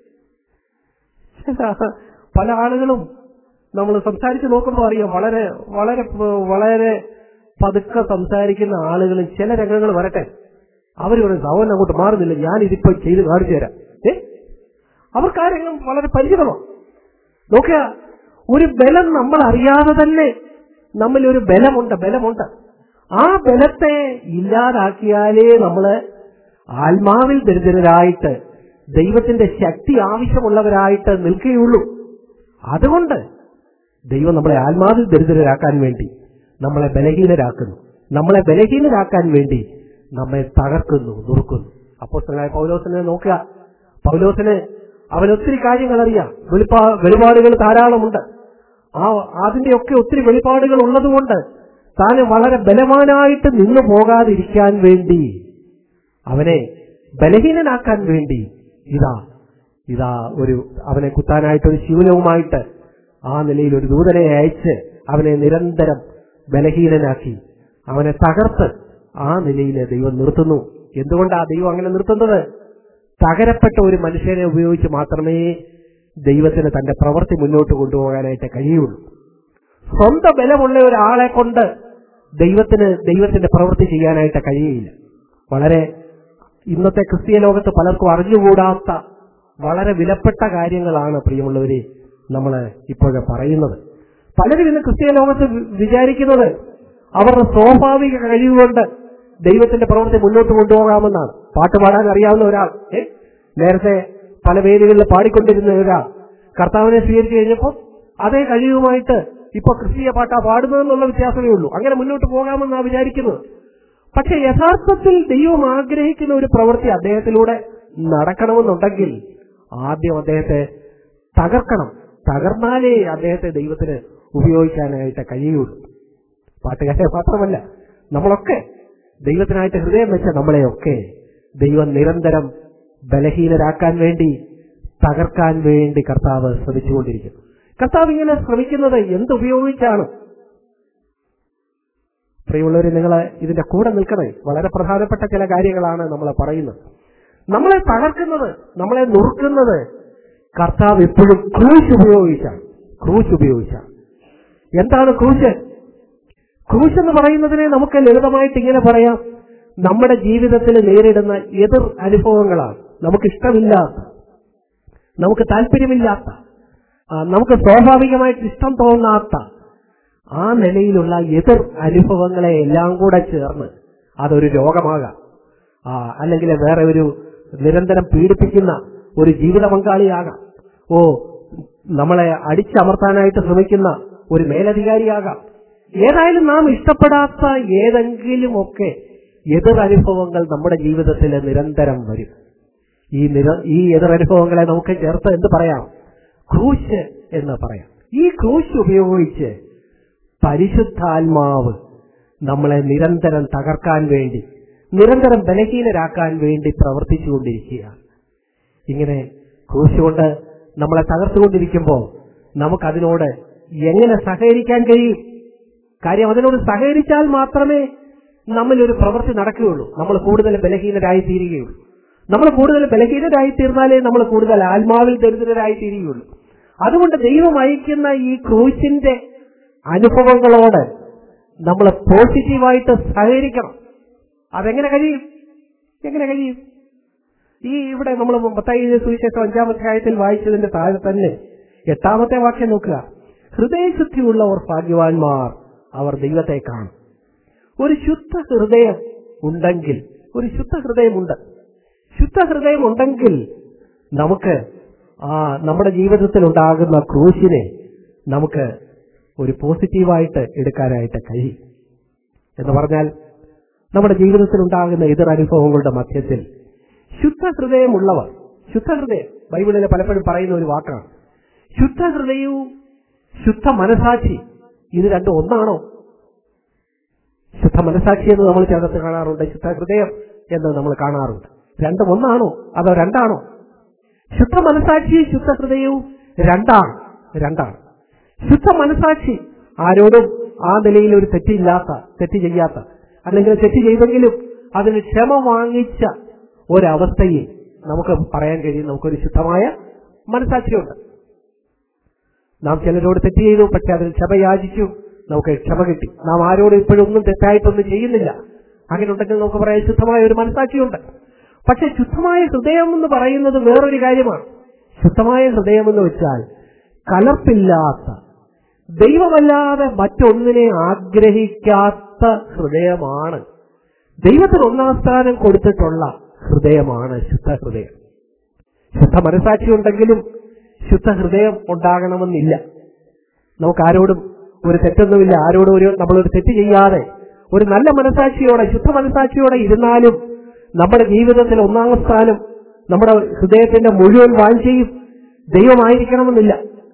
Speaker 1: പല ആളുകളും നമ്മൾ സംസാരിച്ച് നോക്കുമ്പോൾ അറിയാം വളരെ വളരെ വളരെ പതുക്കെ സംസാരിക്കുന്ന ആളുകളും ചില രംഗങ്ങൾ വരട്ടെ അവർ പറയും സവൻ അങ്ങോട്ട് മാറുന്നില്ല ഞാൻ ഇതിപ്പോ ചെയ്ത് കാണിച്ചു തരാം ഏ അവർക്ക് ആ രംഗം വളരെ പരിചിതമാണ് നോക്കുക ഒരു ബലം നമ്മൾ അറിയാതെ തന്നെ നമ്മിൽ ഒരു ബലമുണ്ട് ബലമുണ്ട് ആ ബലത്തെ ഇല്ലാതാക്കിയാലേ നമ്മള് ആത്മാവിൽ ദരിദ്രരായിട്ട് ദൈവത്തിന്റെ ശക്തി ആവശ്യമുള്ളവരായിട്ട് നിൽക്കുകയുള്ളൂ അതുകൊണ്ട് ദൈവം നമ്മളെ ആത്മാവിൽ ദരിദ്രരാക്കാൻ വേണ്ടി നമ്മളെ ബലഹീനരാക്കുന്നു നമ്മളെ ബലഹീനരാക്കാൻ വേണ്ടി നമ്മെ തകർക്കുന്നു നുറുക്കുന്നു അപ്പോസ്തലനായ പൗലോസിനെ നോക്കുക പൗലോസിന് അവൻ ഒത്തിരി കാര്യങ്ങൾ അറിയാം വെളിപ്പാ വെളിപാടുകൾ ധാരാളമുണ്ട് ആ അതിന്റെയൊക്കെ ഒത്തിരി വെളിപാടുകൾ ഉള്ളതുകൊണ്ട് താന് വളരെ ബലവാനായിട്ട് നിന്നു പോകാതിരിക്കാൻ വേണ്ടി അവനെ ബലഹീനനാക്കാൻ വേണ്ടി ഇതാ ഇതാ ഒരു അവനെ കുത്താനായിട്ട് ഒരു ശൂലവുമായിട്ട് ആ നിലയിൽ ഒരു ദൂതനെ അയച്ച് അവനെ നിരന്തരം ബലഹീനനാക്കി അവനെ തകർത്ത് ആ നിലയിൽ ദൈവം നിർത്തുന്നു എന്തുകൊണ്ടാ ദൈവം അങ്ങനെ നിർത്തുന്നത് തകരപ്പെട്ട ഒരു മനുഷ്യനെ ഉപയോഗിച്ച് മാത്രമേ ദൈവത്തിന് തന്റെ പ്രവൃത്തി മുന്നോട്ട് കൊണ്ടുപോകാനായിട്ട് കഴിയുള്ളൂ സ്വന്തം ബലമുള്ള ഒരാളെ കൊണ്ട് ദൈവത്തിന് ദൈവത്തിന്റെ പ്രവൃത്തി ചെയ്യാനായിട്ട് കഴിയുകയില്ല വളരെ ഇന്നത്തെ ക്രിസ്തീയ ലോകത്ത് പലർക്കും അറിഞ്ഞുകൂടാത്ത വളരെ വിലപ്പെട്ട കാര്യങ്ങളാണ് പ്രിയമുള്ളവരെ നമ്മൾ ഇപ്പോഴെ പറയുന്നത് പലരും ഇന്ന് ക്രിസ്തീയ ലോകത്ത് വി- വിചാരിക്കുന്നത് അവരുടെ സ്വാഭാവിക കഴിവുകൊണ്ട് ദൈവത്തിന്റെ പ്രവൃത്തി മുന്നോട്ട് കൊണ്ടുപോകാമെന്നാണ് പാട്ട് പാടാൻ അറിയാവുന്ന ഒരാൾ ഏ? നേരത്തെ പല വേദികളിൽ പാടിക്കൊണ്ടിരുന്ന ഒരാൾ കർത്താവിനെ സ്വീകരിച്ചു കഴിഞ്ഞപ്പോൾ അതേ കഴിവുമായിട്ട് ഇപ്പൊ ക്രിസ്തീയ പാട്ടാ പാടുന്നതെന്നുള്ള വ്യത്യാസമേ ഉള്ളൂ അങ്ങനെ മുന്നോട്ട് പോകാമെന്നാണ് വിചാരിക്കുന്നത് പക്ഷെ യഥാർത്ഥത്തിൽ ദൈവം ആഗ്രഹിക്കുന്ന ഒരു പ്രവൃത്തി അദ്ദേഹത്തിലൂടെ നടക്കണമെന്നുണ്ടെങ്കിൽ ആദ്യം അദ്ദേഹത്തെ തകർക്കണം തകർന്നാലേ അദ്ദേഹത്തെ ദൈവത്തിന് ഉപയോഗിക്കാനായിട്ട് കഴിയുള്ളൂ പാട്ടുകാരെ മാത്രമല്ല നമ്മളൊക്കെ ദൈവത്തിനായിട്ട് ഹൃദയം വെച്ച നമ്മളെയൊക്കെ ദൈവം നിരന്തരം ബലഹീനരാക്കാൻ വേണ്ടി തകർക്കാൻ വേണ്ടി കർത്താവ് ശ്രമിച്ചുകൊണ്ടിരിക്കുന്നു കർത്താവ് ഇങ്ങനെ ശ്രമിക്കുന്നത് എന്തുപയോഗിച്ചാണ് പ്രിയമുള്ളവർ നിങ്ങൾ ഇതിന്റെ കൂടെ നിൽക്കണേ വളരെ പ്രധാനപ്പെട്ട ചില കാര്യങ്ങളാണ് നമ്മൾ പറയുന്നത് നമ്മളെ തകർക്കുന്നത് നമ്മളെ നുറുക്കുന്നത് കർത്താവ് എപ്പോഴും ക്രൂശ് ഉപയോഗിച്ചാണ് ക്രൂശ് ഉപയോഗിച്ചാണ് എന്താണ് ക്രൂശ് ക്രൂശ് എന്ന് പറയുന്നതിനെ നമുക്ക് ലളിതമായിട്ട് ഇങ്ങനെ പറയാം നമ്മുടെ ജീവിതത്തിൽ നേരിടുന്ന എതിർ അനുഭവങ്ങളാണ് നമുക്ക് ഇഷ്ടമില്ലാത്ത നമുക്ക് താല്പര്യമില്ലാത്ത ആ, നമുക്ക് സ്വാഭാവികമായിട്ട് ഇഷ്ടം തോന്നാത്ത ആ നിലയിലുള്ള എതിർ അനുഭവങ്ങളെ എല്ലാം കൂടെ ചേർന്ന് അതൊരു രോഗമാകാം ആ, അല്ലെങ്കിൽ വേറെ ഒരു നിരന്തരം പീഡിപ്പിക്കുന്ന ഒരു ജീവിത പങ്കാളിയാകാം ഓ നമ്മളെ അടിച്ചമർത്താനായിട്ട് ശ്രമിക്കുന്ന ഒരു മേലധികാരിയാകാം ഏതായാലും നാം ഇഷ്ടപ്പെടാത്ത ഏതെങ്കിലുമൊക്കെ എതിർ അനുഭവങ്ങൾ നമ്മുടെ ജീവിതത്തിൽ നിരന്തരം വരും ഈ നിര ഈ എതിരനുഭവങ്ങളെ നമുക്ക് ചേർത്ത് എന്ത് പറയാം ക്രൂശ് എന്ന് പറയാം ഈ ക്രൂശ് ഉപയോഗിച്ച് പരിശുദ്ധാത്മാവ് നമ്മളെ നിരന്തരം തകർക്കാൻ വേണ്ടി നിരന്തരം ബലഹീനരാക്കാൻ വേണ്ടി പ്രവർത്തിച്ചുകൊണ്ടിരിക്കുകയാണ് ഇങ്ങനെ ക്രൂശ് കൊണ്ട് നമ്മളെ തകർത്തുകൊണ്ടിരിക്കുമ്പോൾ നമുക്കതിനോട് എങ്ങനെ സഹകരിക്കാൻ കഴിയും കാര്യം അതിനോട് സഹകരിച്ചാൽ മാത്രമേ നമ്മിൽ ഒരു പ്രവൃത്തി നടക്കുകയുള്ളൂ നമ്മൾ കൂടുതൽ ബലഹീനരായി തീരുകയുള്ളൂ നമ്മൾ കൂടുതൽ ബലഹീനരായി തീർന്നാലേ നമ്മൾ കൂടുതൽ ആത്മാവിൽ ദരിദ്രരായി തീരുകയുള്ളൂ അതുകൊണ്ട് ദൈവം അയക്കുന്ന ഈ ക്രൂശിന്റെ അനുഭവങ്ങളോട് നമ്മൾ പോസിറ്റീവായിട്ട് സഹകരിക്കണം അതെങ്ങനെ കഴിയും എങ്ങനെ കഴിയും ഈ ഇവിടെ നമ്മൾ മത്തായി സുവിശേഷം അഞ്ചാമത്തെ അധ്യായത്തിൽ വായിച്ചതിന്റെ താഴെ തന്നെ എട്ടാമത്തെ വാക്യം നോക്കുക ഹൃദയശുദ്ധിയുള്ളവർ ഭാഗ്യവാന്മാർ അവർ ദൈവത്തെ കാണും ഒരു ശുദ്ധ ഹൃദയം ഉണ്ടെങ്കിൽ ഒരു ശുദ്ധ ഹൃദയമുണ്ട് ശുദ്ധ ഹൃദയം ഉണ്ടെങ്കിൽ നമുക്ക് ആ നമ്മുടെ ജീവിതത്തിൽ ഉണ്ടാകുന്ന ക്രൂശിനെ നമുക്ക് ഒരു പോസിറ്റീവായിട്ട് എടുക്കാനായിട്ട് കഴിയും എന്ന് പറഞ്ഞാൽ നമ്മുടെ ജീവിതത്തിൽ ഉണ്ടാകുന്ന എതിർ അനുഭവങ്ങളുടെ മധ്യത്തിൽ ശുദ്ധ ഹൃദയമുള്ളവർ ശുദ്ധ ഹൃദയം ബൈബിളിൽ പലപ്പോഴും പറയുന്ന ഒരു വാക്കാണ് ശുദ്ധ ഹൃദയവും ശുദ്ധ മനസാക്ഷി ഇത് രണ്ടും ഒന്നാണോ ശുദ്ധ മനസാക്ഷി എന്ന് നമ്മൾ ചേർത്ത് കാണാറുണ്ട് ശുദ്ധ ഹൃദയം എന്ന് നമ്മൾ കാണാറുണ്ട് രണ്ടും ഒന്നാണോ അതോ രണ്ടാണോ ശുദ്ധ മനസാക്ഷിയും ശുദ്ധ ഹൃദയവും രണ്ടാണ് രണ്ടാണ് ശുദ്ധ മനസാക്ഷി ആരോടും ആ നിലയിൽ ഒരു തെറ്റില്ലാത്ത തെറ്റ് ചെയ്യാത്ത അല്ലെങ്കിൽ തെറ്റ് ചെയ്തെങ്കിലും അതിന് ക്ഷമ വാങ്ങിച്ച ഒരവസ്ഥയിൽ നമുക്ക് പറയാൻ കഴിയും നമുക്കൊരു ശുദ്ധമായ മനസാക്ഷിയുണ്ട് നാം ചിലരോട് തെറ്റ് ചെയ്തു പക്ഷെ അതിന് ക്ഷമ യാചിച്ചു നമുക്ക് ക്ഷമ കിട്ടി നാം ആരോടും ഇപ്പോഴും ഒന്നും തെറ്റായിട്ടൊന്നും ചെയ്യുന്നില്ല അങ്ങനെ ഉണ്ടെങ്കിൽ നമുക്ക് പറയാൻ ശുദ്ധമായ ഒരു മനസാക്ഷിയുണ്ട് പക്ഷെ ശുദ്ധമായ ഹൃദയം എന്ന് പറയുന്നത് വേറൊരു കാര്യമാണ് ശുദ്ധമായ ഹൃദയം എന്ന് വെച്ചാൽ കലർപ്പില്ലാത്ത ദൈവമല്ലാതെ മറ്റൊന്നിനെ ആഗ്രഹിക്കാത്ത ഹൃദയമാണ് ദൈവത്തിന് ഒന്നാം സ്ഥാനം കൊടുത്തിട്ടുള്ള ഹൃദയമാണ് ശുദ്ധ ഹൃദയം ശുദ്ധ മനസാക്ഷി ഉണ്ടെങ്കിലും ശുദ്ധ ഹൃദയം ഉണ്ടാകണമെന്നില്ല നമുക്ക് ആരോടും ഒരു തെറ്റൊന്നുമില്ല ആരോടും ഒരു നമ്മളൊരു തെറ്റ് ചെയ്യാതെ ഒരു നല്ല മനസാക്ഷിയോടെ ശുദ്ധ മനസാക്ഷിയോടെ ഇരുന്നാലും നമ്മുടെ ജീവിതത്തിൽ ഒന്നാം സ്ഥാനം നമ്മുടെ ഹൃദയത്തിന്റെ മുഴുവൻ വാഞ്ചയും ദൈവമായിരിക്കണമെന്നില്ല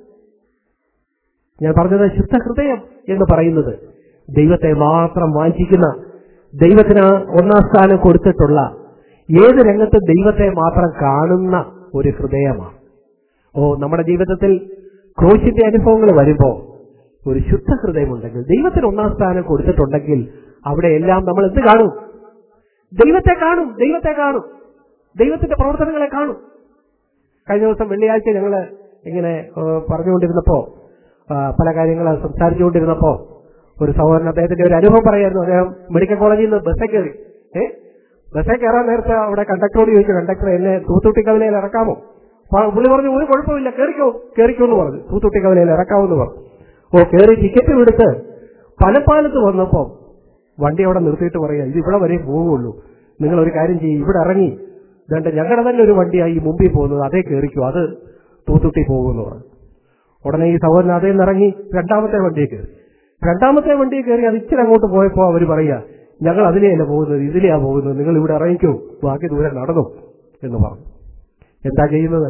Speaker 1: ഞാൻ പറഞ്ഞത് ശുദ്ധ ഹൃദയം എന്ന് പറയുന്നത് ദൈവത്തെ മാത്രം വാഞ്ചിക്കുന്ന ദൈവത്തിന് ഒന്നാം സ്ഥാനം കൊടുത്തിട്ടുള്ള ഏത് രംഗത്ത് ദൈവത്തെ മാത്രം കാണുന്ന ഒരു ഹൃദയമാണ് ഓ നമ്മുടെ ജീവിതത്തിൽ ക്രോശിന്റെ അനുഭവങ്ങൾ വരുമ്പോൾ ഒരു ശുദ്ധ ഹൃദയമുണ്ടെങ്കിൽ ദൈവത്തിന് ഒന്നാം സ്ഥാനം കൊടുത്തിട്ടുണ്ടെങ്കിൽ അവിടെ എല്ലാം നമ്മൾ എന്ത് കാണും ദൈവത്തെ കാണും ദൈവത്തെ കാണും ദൈവത്തിന്റെ പ്രവർത്തനങ്ങളെ കാണും കഴിഞ്ഞ ദിവസം വെള്ളിയാഴ്ച ഞങ്ങള് ഇങ്ങനെ ഏഹ്, പറഞ്ഞുകൊണ്ടിരുന്നപ്പോ ആ, പല കാര്യങ്ങൾ സംസാരിച്ചുകൊണ്ടിരുന്നപ്പോ ഒരു സഹോദരൻ അദ്ദേഹത്തിന്റെ ഒരു അനുഭവം പറയായിരുന്നു അദ്ദേഹം മെഡിക്കൽ കോളേജിൽ നിന്ന് ബസ്സിൽ കയറി ഏ ബസ്സിൽ കയറാൻ നേരത്തെ അവിടെ കണ്ടക്ടറോട് ചോദിച്ചു കണ്ടക്ടർ എന്നെ തൂത്തുട്ടി കവലയിൽ ഇറക്കാമോ അപ്പൊ പുള്ളി പറഞ്ഞു ഒരു കുഴപ്പമില്ല കേറിക്കോ കേറിക്കോ എന്ന് പറഞ്ഞു തൂത്തുട്ടി കവലയിൽ ഇറക്കാമെന്ന് പറഞ്ഞു ഓ കയറി ടിക്കറ്റ് എടുത്ത് പലപ്പാലത്ത് വന്നപ്പോ വണ്ടി അവിടെ നിർത്തിയിട്ട് പറയാ ഇത് ഇവിടെ വരെ പോവുള്ളൂ നിങ്ങൾ ഒരു കാര്യം ചെയ്യും ഇവിടെ ഇറങ്ങി ഇതേണ്ട ഞങ്ങളുടെ തന്നെ ഒരു വണ്ടിയായി ഈ മുമ്പിൽ പോകുന്നത് അതേ കയറിക്കോ അത് തൂത്തുട്ടി പോകുമെന്ന് പറഞ്ഞു ഉടനെ ഈ സഹോദരൻ അതേ ഇറങ്ങി രണ്ടാമത്തെ വണ്ടിയിൽ കയറി രണ്ടാമത്തെ വണ്ടിയിൽ കയറി അത് ഇച്ചിരി അങ്ങോട്ട് പോയപ്പോ അവർ പറയാ ഞങ്ങൾ അതിലെയല്ല പോകുന്നത് ഇതിലെയാ പോകുന്നത് നിങ്ങൾ ഇവിടെ ഇറങ്ങിക്കോ ബാക്കി ദൂരം നടന്നു എന്ന് പറഞ്ഞു എന്താ ചെയ്യുന്നത്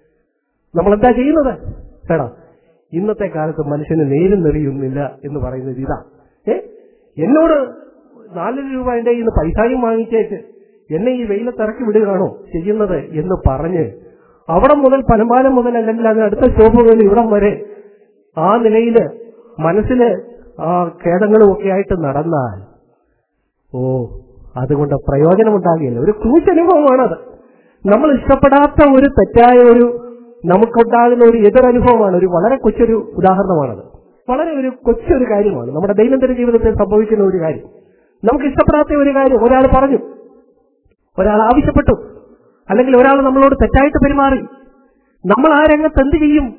Speaker 1: നമ്മൾ എന്താ ചെയ്യുന്നത് ചേടാ ഇന്നത്തെ കാലത്ത് മനുഷ്യന് നേരും നെളിയൊന്നുമില്ല എന്ന് പറയുന്നത് ഇതാ ഏ എന്നോട് നാല് രൂപ എന്റെ കയ്യിൽ നിന്ന് പൈസയും വാങ്ങിച്ചേച്ച് എന്നെ ഈ വെയിലത്തിറക്കി വിടുകയാണോ ചെയ്യുന്നത് എന്ന് പറഞ്ഞ് അവിടെ മുതൽ പനമ്പാലം മുതൽ അല്ലെങ്കിൽ അതിനടുത്ത സ്റ്റോപ്പ് മുതൽ ഇവിടം വരെ ആ നിലയില് മനസ്സില് ആ ഖേദങ്ങളും ഒക്കെ ആയിട്ട് നടന്നാൽ ഓ അതുകൊണ്ട് പ്രയോജനമുണ്ടാകില്ല ഒരു ക്രൂശനുഭവമാണത് നമ്മൾ ഇഷ്ടപ്പെടാത്ത ഒരു തെറ്റായ ഒരു നമുക്കുണ്ടാകുന്ന ഒരു എതിരനുഭവമാണ് ഒരു വളരെ കൊച്ചൊരു ഉദാഹരണമാണത് വളരെ ഒരു കൊച്ചൊരു കാര്യമാണ് നമ്മുടെ ദൈനംദിന ജീവിതത്തിൽ സംഭവിക്കുന്ന ഒരു കാര്യം നമുക്ക് ഇഷ്ടപ്പെടാത്ത ഒരു കാര്യം ഒരാൾ പറഞ്ഞു ഒരാൾ ആവശ്യപ്പെട്ടു അല്ലെങ്കിൽ ഒരാൾ നമ്മളോട് തെറ്റായിട്ട് പെരുമാറി നമ്മൾ ആ രംഗത്ത് എന്ത് ചെയ്യും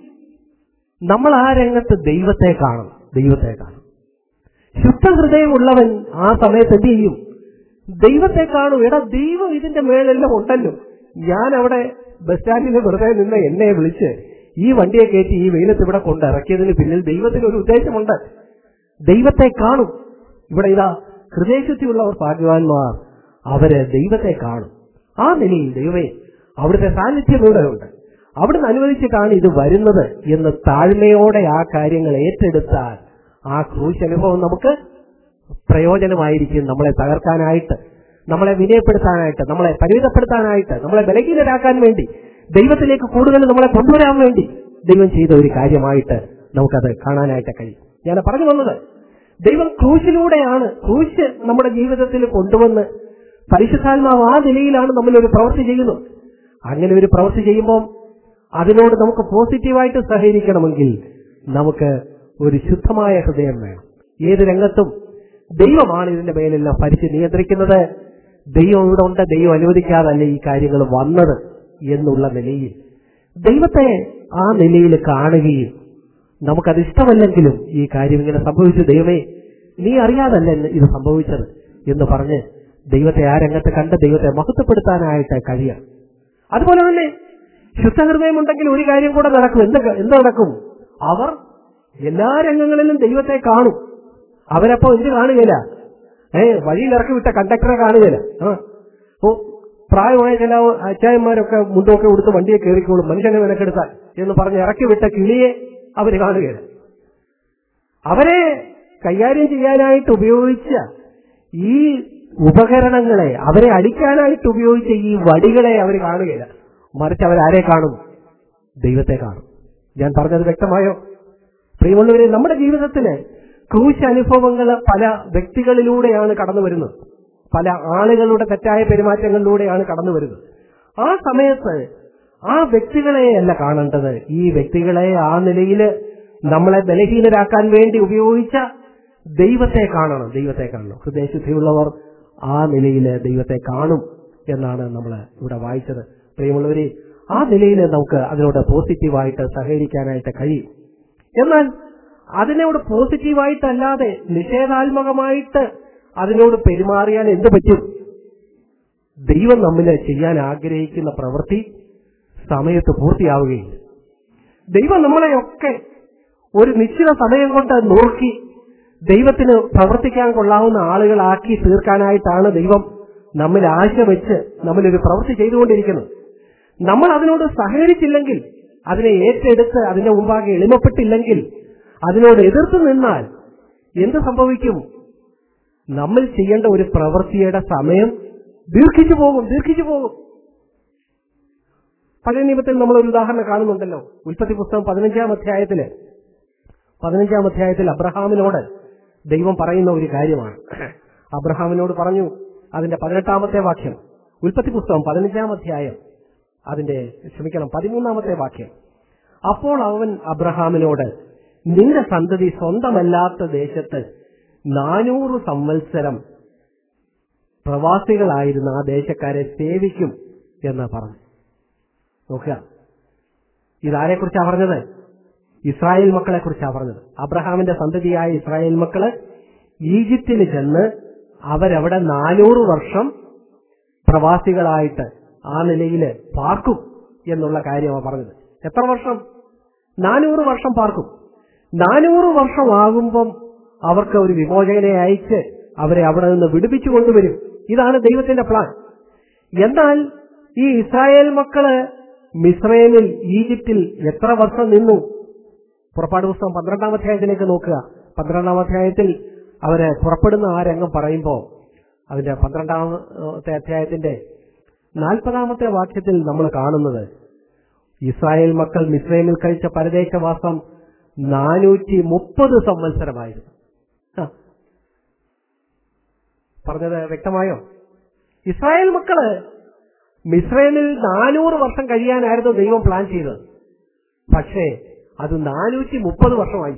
Speaker 1: നമ്മൾ ആ രംഗത്ത് ദൈവത്തെ കാണും ദൈവത്തെ കാണും ശുദ്ധ ഹൃദയമുള്ളവൻ ആ സമയത്ത് എന്ത് ചെയ്യും ദൈവത്തെ കാണും എടാ ദൈവം ഇതിന്റെ മേലെല്ലാം ഉണ്ടല്ലോ ഞാൻ അവിടെ ബസ് സ്റ്റാൻഡിൽ വെറുതെ നിന്ന് എന്നെ വിളിച്ച് ഈ വണ്ടിയെ കയറ്റി ഈ വെയിലത്ത് ഇവിടെ കൊണ്ടിറക്കിയതിന് പിന്നിൽ ദൈവത്തിന് ഒരു ഉദ്ദേശമുണ്ട് ദൈവത്തെ കാണും ഇവിടെ ഇതാ ഹൃദയശുദ്ധിയുള്ളവർ ഭാഗ്യവാന്മാർ അവര് ദൈവത്തെ കാണും ആ നിലയിൽ ദൈവമേ അവിടുത്തെ സാന്നിധ്യം ഇവിടെ ഉണ്ട് അവിടുന്ന് അനുവദിച്ചിട്ടാണ് ഇത് വരുന്നത് എന്ന് താഴ്മയോടെ ആ കാര്യങ്ങൾ ഏറ്റെടുത്താൽ ആ ക്രൂശ് അനുഭവം നമുക്ക് പ്രയോജനമായിരിക്കും നമ്മളെ തകർക്കാനായിട്ട് നമ്മളെ വിനയപ്പെടുത്താനായിട്ട് നമ്മളെ പരിമിതപ്പെടുത്താനായിട്ട് നമ്മളെ ബലഹീനരാക്കാൻ വേണ്ടി ദൈവത്തിലേക്ക് കൂടുതൽ നമ്മളെ കൊണ്ടുവരാൻ വേണ്ടി ദൈവം ചെയ്ത ഒരു കാര്യമായിട്ട് നമുക്കത് കാണാനായിട്ട് കഴിയും ഞാൻ പറഞ്ഞു വന്നത് ദൈവം ക്രൂശിലൂടെയാണ് ക്രൂശ് നമ്മുടെ ജീവിതത്തിൽ കൊണ്ടുവന്ന് പരിശുദ്ധാത്മാവ് ആ നിലയിലാണ് നമ്മളൊരു പ്രവൃത്തി ചെയ്യുന്നത് അങ്ങനെ ഒരു പ്രവൃത്തി ചെയ്യുമ്പോൾ അതിനോട് നമുക്ക് പോസിറ്റീവായിട്ട് സഹകരിക്കണമെങ്കിൽ നമുക്ക് ഒരു ശുദ്ധമായ ഹൃദയം വേണം ഏത് രംഗത്തും ദൈവമാണ് ഇതിന്റെ മേലെല്ലാം ഭരിച്ച് നിയന്ത്രിക്കുന്നത് ദൈവം ഇവിടെ ഉണ്ട് ദൈവം അനുവദിക്കാതല്ല ഈ കാര്യങ്ങൾ വന്നത് എന്നുള്ള നിലയിൽ ദൈവത്തെ ആ നിലയിൽ കാണുകയും നമുക്കത് ഇഷ്ടമല്ലെങ്കിലും ഈ കാര്യം ഇങ്ങനെ സംഭവിച്ചു ദൈവമേ നീ അറിയാതല്ല ഇന്ന് ഇത് സംഭവിച്ചത് എന്ന് പറഞ്ഞ് ദൈവത്തെ ആ രംഗത്ത് കണ്ട് ദൈവത്തെ മഹത്വപ്പെടുത്താനായിട്ട് കഴിയാം അതുപോലെ തന്നെ ശുദ്ധഹൃദയമുണ്ടെങ്കിൽ ഒരു കാര്യം കൂടെ നടക്കും എന്ത് എന്ത് നടക്കും അവർ എല്ലാ രംഗങ്ങളിലും ദൈവത്തെ കാണും അവരപ്പോ എന്ത് കാണുകയില്ല ഏ വഴിയിൽ ഇറക്കി വിട്ട കണ്ടക്ടറെ കാണുകയില്ല ആ ഓ പ്രായമായ ചില അച്ചായന്മാരൊക്കെ മുണ്ടൊക്കെ കൊടുത്ത് വണ്ടിയെ കയറിക്കോളും മനുഷ്യനെ വിലക്കെടുത്താൽ എന്ന് പറഞ്ഞ് ഇറക്കി വിട്ട കിളിയെ അവര് കാണുകയില്ല അവരെ കൈകാര്യം ചെയ്യാനായിട്ട് ഉപയോഗിച്ച ഈ ഉപകരണങ്ങളെ അവരെ അടിക്കാനായിട്ട് ഉപയോഗിച്ച ഈ വടികളെ അവർ കാണുകയില്ല മറിച്ച് അവരാരെ കാണും ദൈവത്തെ കാണും ഞാൻ പറഞ്ഞത് വ്യക്തമായോ പ്രിയമുള്ളവരെ നമ്മുടെ ജീവിതത്തില് ക്രൂശ് അനുഭവങ്ങൾ പല വ്യക്തികളിലൂടെയാണ് കടന്നു വരുന്നത് പല ആളുകളുടെ തെറ്റായ പെരുമാറ്റങ്ങളിലൂടെയാണ് കടന്നു വരുന്നത് ആ സമയത്ത് ആ വ്യക്തികളെയല്ല കാണേണ്ടത് ഈ വ്യക്തികളെ ആ നിലയിൽ നമ്മളെ ബലഹീനരാക്കാൻ വേണ്ടി ഉപയോഗിച്ച ദൈവത്തെ കാണണം ദൈവത്തെ കാണണം ഹൃദയശുദ്ധിയുള്ളവർ ആ നിലയിൽ ദൈവത്തെ കാണും എന്നാണ് നമ്മൾ ഇവിടെ വായിച്ചത് പ്രിയമുള്ളവരെ ആ നിലയിൽ നമുക്ക് അതിനോട് പോസിറ്റീവായിട്ട് സഹകരിക്കാനായിട്ട് കഴിയും എന്നാൽ അതിനോട് പോസിറ്റീവായിട്ടല്ലാതെ നിഷേധാത്മകമായിട്ട് അതിനോട് പെരുമാറിയാൽ എന്ത് പറ്റും ദൈവം നമ്മിൽ ചെയ്യാൻ ആഗ്രഹിക്കുന്ന പ്രവൃത്തി സമയത്ത് പൂർത്തിയാവുകയില്ല ദൈവം നമ്മളെയൊക്കെ ഒരു നിശ്ചിത സമയം കൊണ്ട് നോക്കി ദൈവത്തിന് പ്രവർത്തിക്കാൻ കൊള്ളാവുന്ന ആളുകളാക്കി തീർക്കാനായിട്ടാണ് ദൈവം നമ്മിൽ ആശ വെച്ച് നമ്മിലൊരു പ്രവൃത്തി ചെയ്തുകൊണ്ടിരിക്കുന്നത് നമ്മൾ അതിനോട് സഹകരിച്ചില്ലെങ്കിൽ അതിനെ ഏറ്റെടുത്ത് അതിന്റെ മുമ്പാകെ എളിമപ്പെട്ടില്ലെങ്കിൽ അതിനോട് എതിർത്ത് നിന്നാൽ എന്ത് സംഭവിക്കും നമ്മൾ ചെയ്യേണ്ട ഒരു പ്രവൃത്തിയുടെ സമയം ദീർഘിച്ചു പോകും ദീർഘിച്ചു പോകും പഴയ നിയമത്തിൽ നമ്മൾ ഒരു ഉദാഹരണം കാണുന്നുണ്ടല്ലോ ഉൽപ്പത്തി പുസ്തകം പതിനഞ്ചാം അധ്യായത്തില് പതിനഞ്ചാം അധ്യായത്തിൽ അബ്രഹാമിനോട് ദൈവം പറയുന്ന ഒരു കാര്യമാണ് അബ്രഹാമിനോട് പറഞ്ഞു അതിന്റെ പതിനെട്ടാമത്തെ വാക്യം ഉൽപ്പത്തി പുസ്തകം പതിനഞ്ചാം അധ്യായം അതിന്റെ ക്ഷമിക്കണം പതിമൂന്നാമത്തെ വാക്യം അപ്പോൾ അവൻ അബ്രഹാമിനോട് നിന്റെ സന്തതി സ്വന്തമല്ലാത്ത ദേശത്ത് നാനൂറ് സംവത്സരം പ്രവാസികളായിരുന്ന ആ ദേശക്കാരെ സേവിക്കും എന്ന് പറഞ്ഞു നോക്കുക ഇതാരെക്കുറിച്ചാണ് പറഞ്ഞത് ഇസ്രായേൽ മക്കളെ കുറിച്ചാണ് പറഞ്ഞത് അബ്രഹാമിന്റെ സന്തതിയായ ഇസ്രായേൽ മക്കള് ഈജിപ്തിൽ ചെന്ന് അവരവിടെ നാനൂറ് വർഷം പ്രവാസികളായിട്ട് ആ നിലയിൽ പാർക്കും എന്നുള്ള കാര്യമാണ് പറഞ്ഞത് എത്ര വർഷം നാനൂറ് വർഷം പാർക്കും നാനൂറ് വർഷമാകുമ്പം അവർക്ക് ഒരു വിമോചകനെ അയച്ച് അവരെ അവിടെ നിന്ന് വിടുവിച്ചു കൊണ്ടുവരും ഇതാണ് ദൈവത്തിന്റെ പ്ലാൻ എന്നാൽ ഈ ഇസ്രായേൽ മക്കള് മിസ്രൈമിൽ ഈജിപ്തിൽ എത്ര വർഷം നിന്നു പുറപ്പാട് പുസ്തകം പന്ത്രണ്ടാം അധ്യായത്തിലേക്ക് നോക്കുക പന്ത്രണ്ടാം അധ്യായത്തിൽ അവര് പുറപ്പെടുന്ന ആ രംഗം പറയുമ്പോൾ അതിന്റെ പന്ത്രണ്ടാമത്തെ അധ്യായത്തിന്റെ നാൽപ്പതാമത്തെ വാക്യത്തിൽ നമ്മൾ കാണുന്നത് ഇസ്രായേൽ മക്കൾ മിസ്രൈമിൽ കഴിച്ച പരദേശവാസം നാനൂറ്റി മുപ്പത് സംവത്സരമായിരുന്നു ആ. പറഞ്ഞത് വ്യക്തമായോ ഇസ്രായേൽ മക്കള് മിസ്രൈമിൽ നാനൂറ് വർഷം കഴിയാനായിരുന്നു ദൈവം പ്ലാൻ ചെയ്തത് പക്ഷേ അത് നാനൂറ്റി മുപ്പത് വർഷമായി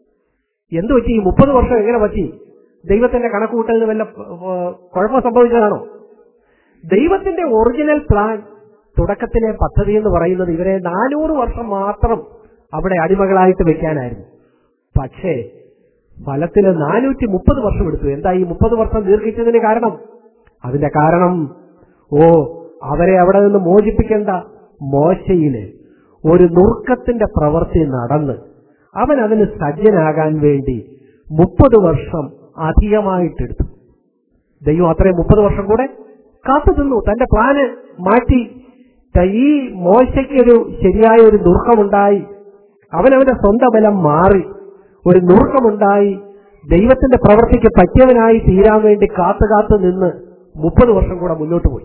Speaker 1: എന്തു പറ്റി ഈ മുപ്പത് വർഷം എങ്ങനെ പറ്റി ദൈവത്തിന്റെ കണക്കുകൂട്ടലിന് വല്ല ഏഹ്, കുഴപ്പം സംഭവിച്ചതാണോ ദൈവത്തിന്റെ ഒറിജിനൽ പ്ലാൻ തുടക്കത്തിലെ പദ്ധതി എന്ന് പറയുന്നത് ഇവരെ നാനൂറ് വർഷം മാത്രം അവിടെ അടിമകളായിട്ട് വെക്കാനായിരുന്നു പക്ഷേ ഫലത്തിന് നാനൂറ്റി മുപ്പത് വർഷം എടുത്തു എന്താ ഈ മുപ്പത് വർഷം ദീർഘിച്ചതിന് കാരണം അതിന്റെ കാരണം ഓ അവരെ അവിടെ നിന്ന് മോചിപ്പിക്കേണ്ട മോശയില് ഒരു നുറുക്കത്തിന്റെ പ്രവൃത്തി നടന്ന് അവൻ അതിന് സജ്ജനാകാൻ വേണ്ടി മുപ്പത് വർഷം അധികമായിട്ടെടുത്തു ദൈവം അത്രയും മുപ്പത് വർഷം കൂടെ കാത്തു നിന്നു തന്റെ പ്ലാന് മാറ്റി ത- ഈ മോശയ്ക്ക് ഒരു ശരിയായ ഒരു നുറുക്കമുണ്ടായി അവനവന്റെ സ്വന്തം ബലം മാറി ഒരു നുറുക്കമുണ്ടായി ദൈവത്തിന്റെ പ്രവൃത്തിക്ക് പറ്റിയവനായി തീരാൻ വേണ്ടി കാത്തു കാത്തു നിന്ന് മുപ്പത് വർഷം കൂടെ മുന്നോട്ട് പോയി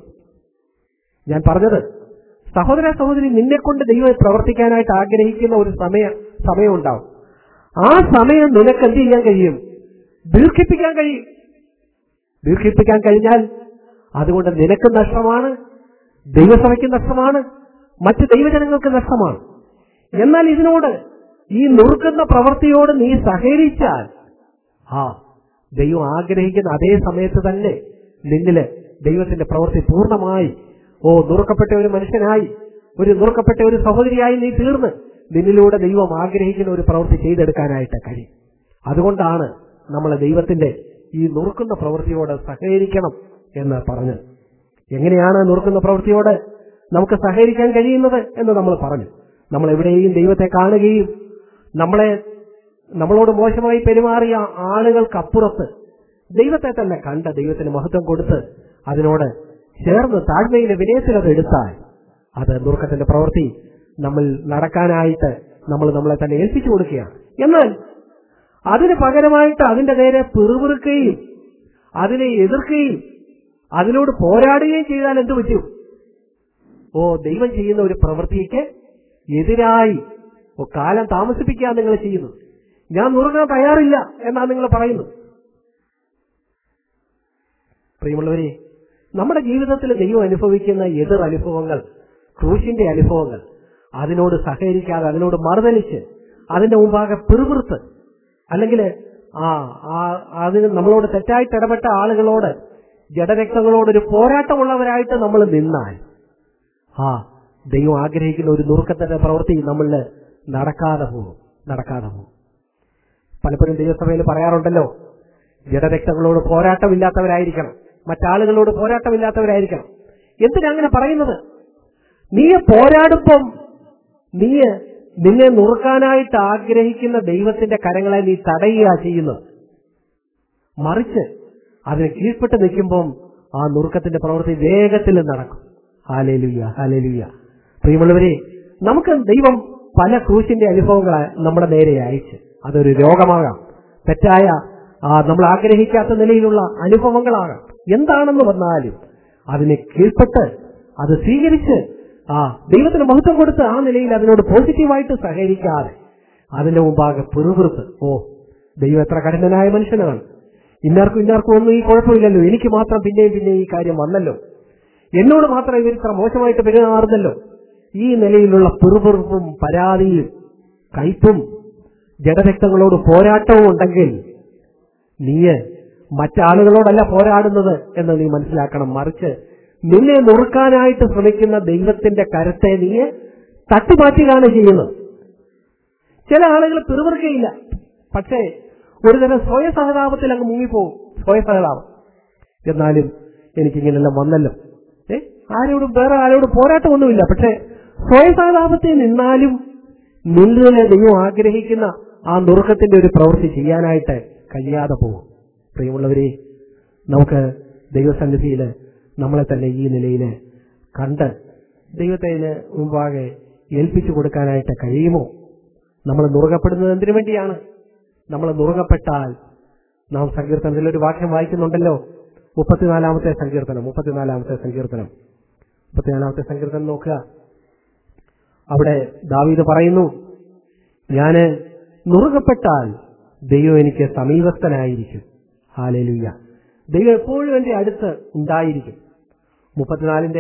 Speaker 1: ഞാൻ പറഞ്ഞത് സഹോദര സഹോദരി നിന്നെ കൊണ്ട് ദൈവം പ്രവർത്തിക്കാനായിട്ട് ആഗ്രഹിക്കുന്ന ഒരു സമയ സമയം ഉണ്ടാവും ആ സമയം നിനക്ക് എന്ത് ചെയ്യാൻ കഴിയും ദീർഘിപ്പിക്കാൻ കഴിയും ദീർഘിപ്പിക്കാൻ കഴിഞ്ഞാൽ അതുകൊണ്ട് നിനക്ക് നഷ്ടമാണ് ദൈവസഭയ്ക്ക് നഷ്ടമാണ് മറ്റ് ദൈവജനങ്ങൾക്ക് നഷ്ടമാണ് എന്നാൽ ഇതിനോട് ഈ നുറുക്കുന്ന പ്രവൃത്തിയോട് നീ സഹകരിച്ചാൽ ആ ദൈവം ആഗ്രഹിക്കുന്ന അതേ സമയത്ത് തന്നെ നിന്നില് ദൈവത്തിന്റെ പ്രവൃത്തി പൂർണ്ണമായി ഓ നുറുക്കപ്പെട്ട ഒരു മനുഷ്യനായി ഒരു നുറുക്കപ്പെട്ട ഒരു സഹോദരിയായി നീ തീർന്ന് നിന്നിലൂടെ ദൈവം ആഗ്രഹിക്കുന്ന ഒരു പ്രവൃത്തി ചെയ്തെടുക്കാനായിട്ട് കഴിയും അതുകൊണ്ടാണ് നമ്മൾ ദൈവത്തിന്റെ ഈ നുറുക്കുന്ന പ്രവൃത്തിയോട് സഹകരിക്കണം എന്ന് പറഞ്ഞത് എങ്ങനെയാണ് നുറുക്കുന്ന പ്രവൃത്തിയോട് നമുക്ക് സഹകരിക്കാൻ കഴിയുന്നത് എന്ന് നമ്മൾ പറഞ്ഞു നമ്മൾ എവിടെയും ദൈവത്തെ കാണുകയും നമ്മളെ നമ്മളോട് മോശമായി പെരുമാറിയ ആളുകൾക്കപ്പുറത്ത് ദൈവത്തെ തന്നെ കണ്ട് ദൈവത്തിന് മഹത്വം കൊടുത്ത് അതിനോട് ചേർന്ന് താഴ്മയിലെ വിനയത്തിലത് എടുത്താൽ അത് നുറുക്കത്തിന്റെ പ്രവൃത്തി നമ്മൾ നടക്കാനായിട്ട് നമ്മൾ നമ്മളെ തന്നെ ഏൽപ്പിച്ചു കൊടുക്കുകയാണ് എന്നാൽ അതിന് പകരമായിട്ട് അതിന്റെ നേരെ പിറുപിറുക്കുകയും അതിനെ എതിർക്കുകയും അതിനോട് പോരാടുകയും ചെയ്താൽ എന്ത് പറ്റും ഓ ദൈവം ചെയ്യുന്ന ഒരു പ്രവൃത്തിക്ക് എതിരായി ഓ കാലം താമസിപ്പിക്കാൻ നിങ്ങൾ ചെയ്യുന്നു ഞാൻ നുറുങ്ങാൻ തയ്യാറില്ല എന്നാണ് നിങ്ങൾ പറയുന്നത് പ്രിയമുള്ളവരെ നമ്മുടെ ജീവിതത്തിൽ ദൈവം അനുഭവിക്കുന്ന എതിർ അനുഭവങ്ങൾ ക്രൂശിന്റെ അനുഭവങ്ങൾ അതിനോട് സഹകരിക്കാതെ അതിനോട് മറുതലിച്ച് അതിന്റെ മുമ്പാകെ പിറുപിറുത്ത് അല്ലെങ്കിൽ ആ ആ- അതിന് നമ്മളോട് തെറ്റായിട്ട് ഇടപെട്ട ആളുകളോട് ജഡരക്തങ്ങളോട് ഒരു പോരാട്ടമുള്ളവരായിട്ട് നമ്മൾ നിന്നാൽ ആ ദൈവം ആഗ്രഹിക്കുന്ന ഒരു നുറുക്കത്തിന്റെ പ്രവൃത്തി നമ്മളിൽ നടക്കാതെ പോകും നടക്കാതെ പോകും പലപ്പോഴും ദൈവസഭയിൽ പറയാറുണ്ടല്ലോ ജഡരക്തങ്ങളോട് പോരാട്ടമില്ലാത്തവരായിരിക്കണം മറ്റാളുകളോട് പോരാട്ടമില്ലാത്തവരായിരിക്കണം എന്തിനാ അങ്ങനെ പറയുന്നത് നീ പോരാടുമ്പം നീ നിന്നെ നുറുക്കാനായിട്ട് ആഗ്രഹിക്കുന്ന ദൈവത്തിന്റെ കരങ്ങളെ നീ തടയുക ചെയ്യുന്നത് മറിച്ച് അതിന് കീഴ്പ്പെട്ട് നിൽക്കുമ്പം ആ നുറുക്കത്തിന്റെ പ്രവൃത്തി വേഗത്തിൽ നടക്കും ഹാലേലുയ്യ ഹാലേലുയ്യ പ്രിയമുള്ളവരെ നമുക്ക് ദൈവം പല ക്രൂശിന്റെ അനുഭവങ്ങളെ നമ്മുടെ നേരെ അയച്ച് അതൊരു രോഗമാകാം തെറ്റായ ആ, നമ്മൾ ആഗ്രഹിക്കാത്ത നിലയിലുള്ള അനുഭവങ്ങളാകാം എന്താണെന്ന് വന്നാലും അതിനെ കീഴ്പ്പെട്ട് അത് സ്വീകരിച്ച് ആ ദൈവത്തിന് മഹത്വം കൊടുത്ത് ആ നിലയിൽ അതിനോട് പോസിറ്റീവായിട്ട് സഹകരിക്കാതെ അതിന്റെ മുമ്പാകെ പിറുപിറുത്ത് ഓ ദൈവം എത്ര കഠിനനായ മനുഷ്യനാണ് ഇന്നാർക്കും ഇന്നാർക്കും ഒന്നും ഈ കുഴപ്പമില്ലല്ലോ എനിക്ക് മാത്രം പിന്നെയും പിന്നെയും ഈ കാര്യം വന്നല്ലോ എന്നോട് മാത്രം ഇവർ ഇത്ര മോശമായിട്ട് പെരുമാറുന്നല്ലോ ഈ നിലയിലുള്ള പിറുപിറുപ്പും പരാതിയും കയ്പും ജഡരക്തങ്ങളോട് പോരാട്ടവും ഉണ്ടെങ്കിൽ നീ മറ്റാളുകളോടല്ല പോരാടുന്നത് എന്ന് നീ മനസ്സിലാക്കണം മറിച്ച് നിന്നെ നുറുക്കാനായിട്ട് ശ്രമിക്കുന്ന ദൈവത്തിന്റെ കരത്തെ നീ തട്ടിമാറ്റുകയാണ് ചെയ്യുന്നത് ചില ആളുകൾ പിറുപിറുക്കയില്ല പക്ഷേ ഒരുതരം സ്വയസഹതാപത്തിൽ അങ്ങ് മുങ്ങിപ്പോകും സ്വയസഹതാപം എന്നാലും എനിക്കിങ്ങനെല്ലാം വന്നല്ലോ ഏ ആരോടും വേറെ ആരോടും പോരാട്ടമൊന്നുമില്ല പക്ഷെ സ്വയസാതാപത്തെ നിന്നാലും നിന്നെ ദൈവം ആഗ്രഹിക്കുന്ന ആ നുറുക്കത്തിന്റെ ഒരു പ്രവൃത്തി ചെയ്യാനായിട്ട് കഴിയാതെ പോകും പ്രിയമുള്ളവരെ നമുക്ക് ദൈവസന്നിധിയിൽ നമ്മളെ തന്നെ ഈ നിലയിൽ കണ്ട് ദൈവത്തിന് മുമ്പാകെ ഏൽപ്പിച്ചു കൊടുക്കാനായിട്ട് കഴിയുമോ നമ്മൾ നുറുകപ്പെടുന്നത് എന്തിനു വേണ്ടിയാണ് നമ്മൾ നുറുകപ്പെട്ടാൽ നാം സങ്കീർത്തനത്തിൽ ഒരു വാക്യം വായിക്കുന്നുണ്ടല്ലോ മുപ്പത്തിനാലാമത്തെ സങ്കീർത്തനം മുപ്പത്തിനാലാമത്തെ സങ്കീർത്തനം മുപ്പത്തിനാലാമത്തെ സങ്കീർത്തനം നോക്കുക അവിടെ ദാവീദ് പറയുന്നു ഞാന് നുറുകപ്പെട്ടാൽ ദൈവം എനിക്ക് സമീപസ്ഥനായിരിക്കും ഹാലലുയ്യ ദൈവം എപ്പോഴും എന്റെ അടുത്ത് ഉണ്ടായിരിക്കും മുപ്പത്തിനാലിന്റെ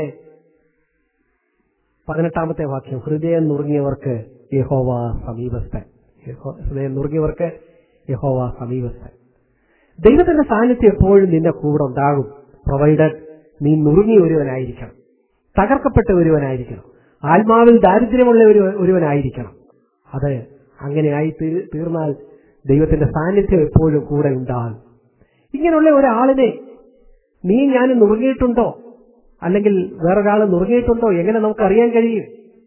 Speaker 1: പതിനെട്ടാമത്തെ വാക്യം ഹൃദയം നുറുങ്ങിയവർക്ക് യഹോവ സമീപസ്ഥൻ യഹോ- ഹൃദയം നുറുങ്ങിയവർക്ക് യഹോവ സമീപസ്ഥൻ ദൈവത്തിന്റെ സാന്നിധ്യം എപ്പോഴും നിന്റെ കൂടെ ഉണ്ടാകും പ്രൊവൈഡഡ് നീ നുറുങ്ങിയ ഒരുവനായിരിക്കണം തകർക്കപ്പെട്ട ഒരുവനായിരിക്കണം ആത്മാവിൽ ദാരിദ്ര്യമുള്ള ഒരു ഒരുവനായിരിക്കണം അത് അങ്ങനെയായി തീ- തീർന്നാൽ ദൈവത്തിന്റെ സാന്നിധ്യം എപ്പോഴും കൂടെ ഉണ്ടാകും ഇങ്ങനെയുള്ള ഒരാളിനെ നീ ഞാൻ നുറുങ്ങിയിട്ടുണ്ടോ അല്ലെങ്കിൽ വേറൊരാൾ നുറുങ്ങിയിട്ടുണ്ടോ എങ്ങനെ നമുക്ക് അറിയാൻ കഴിയും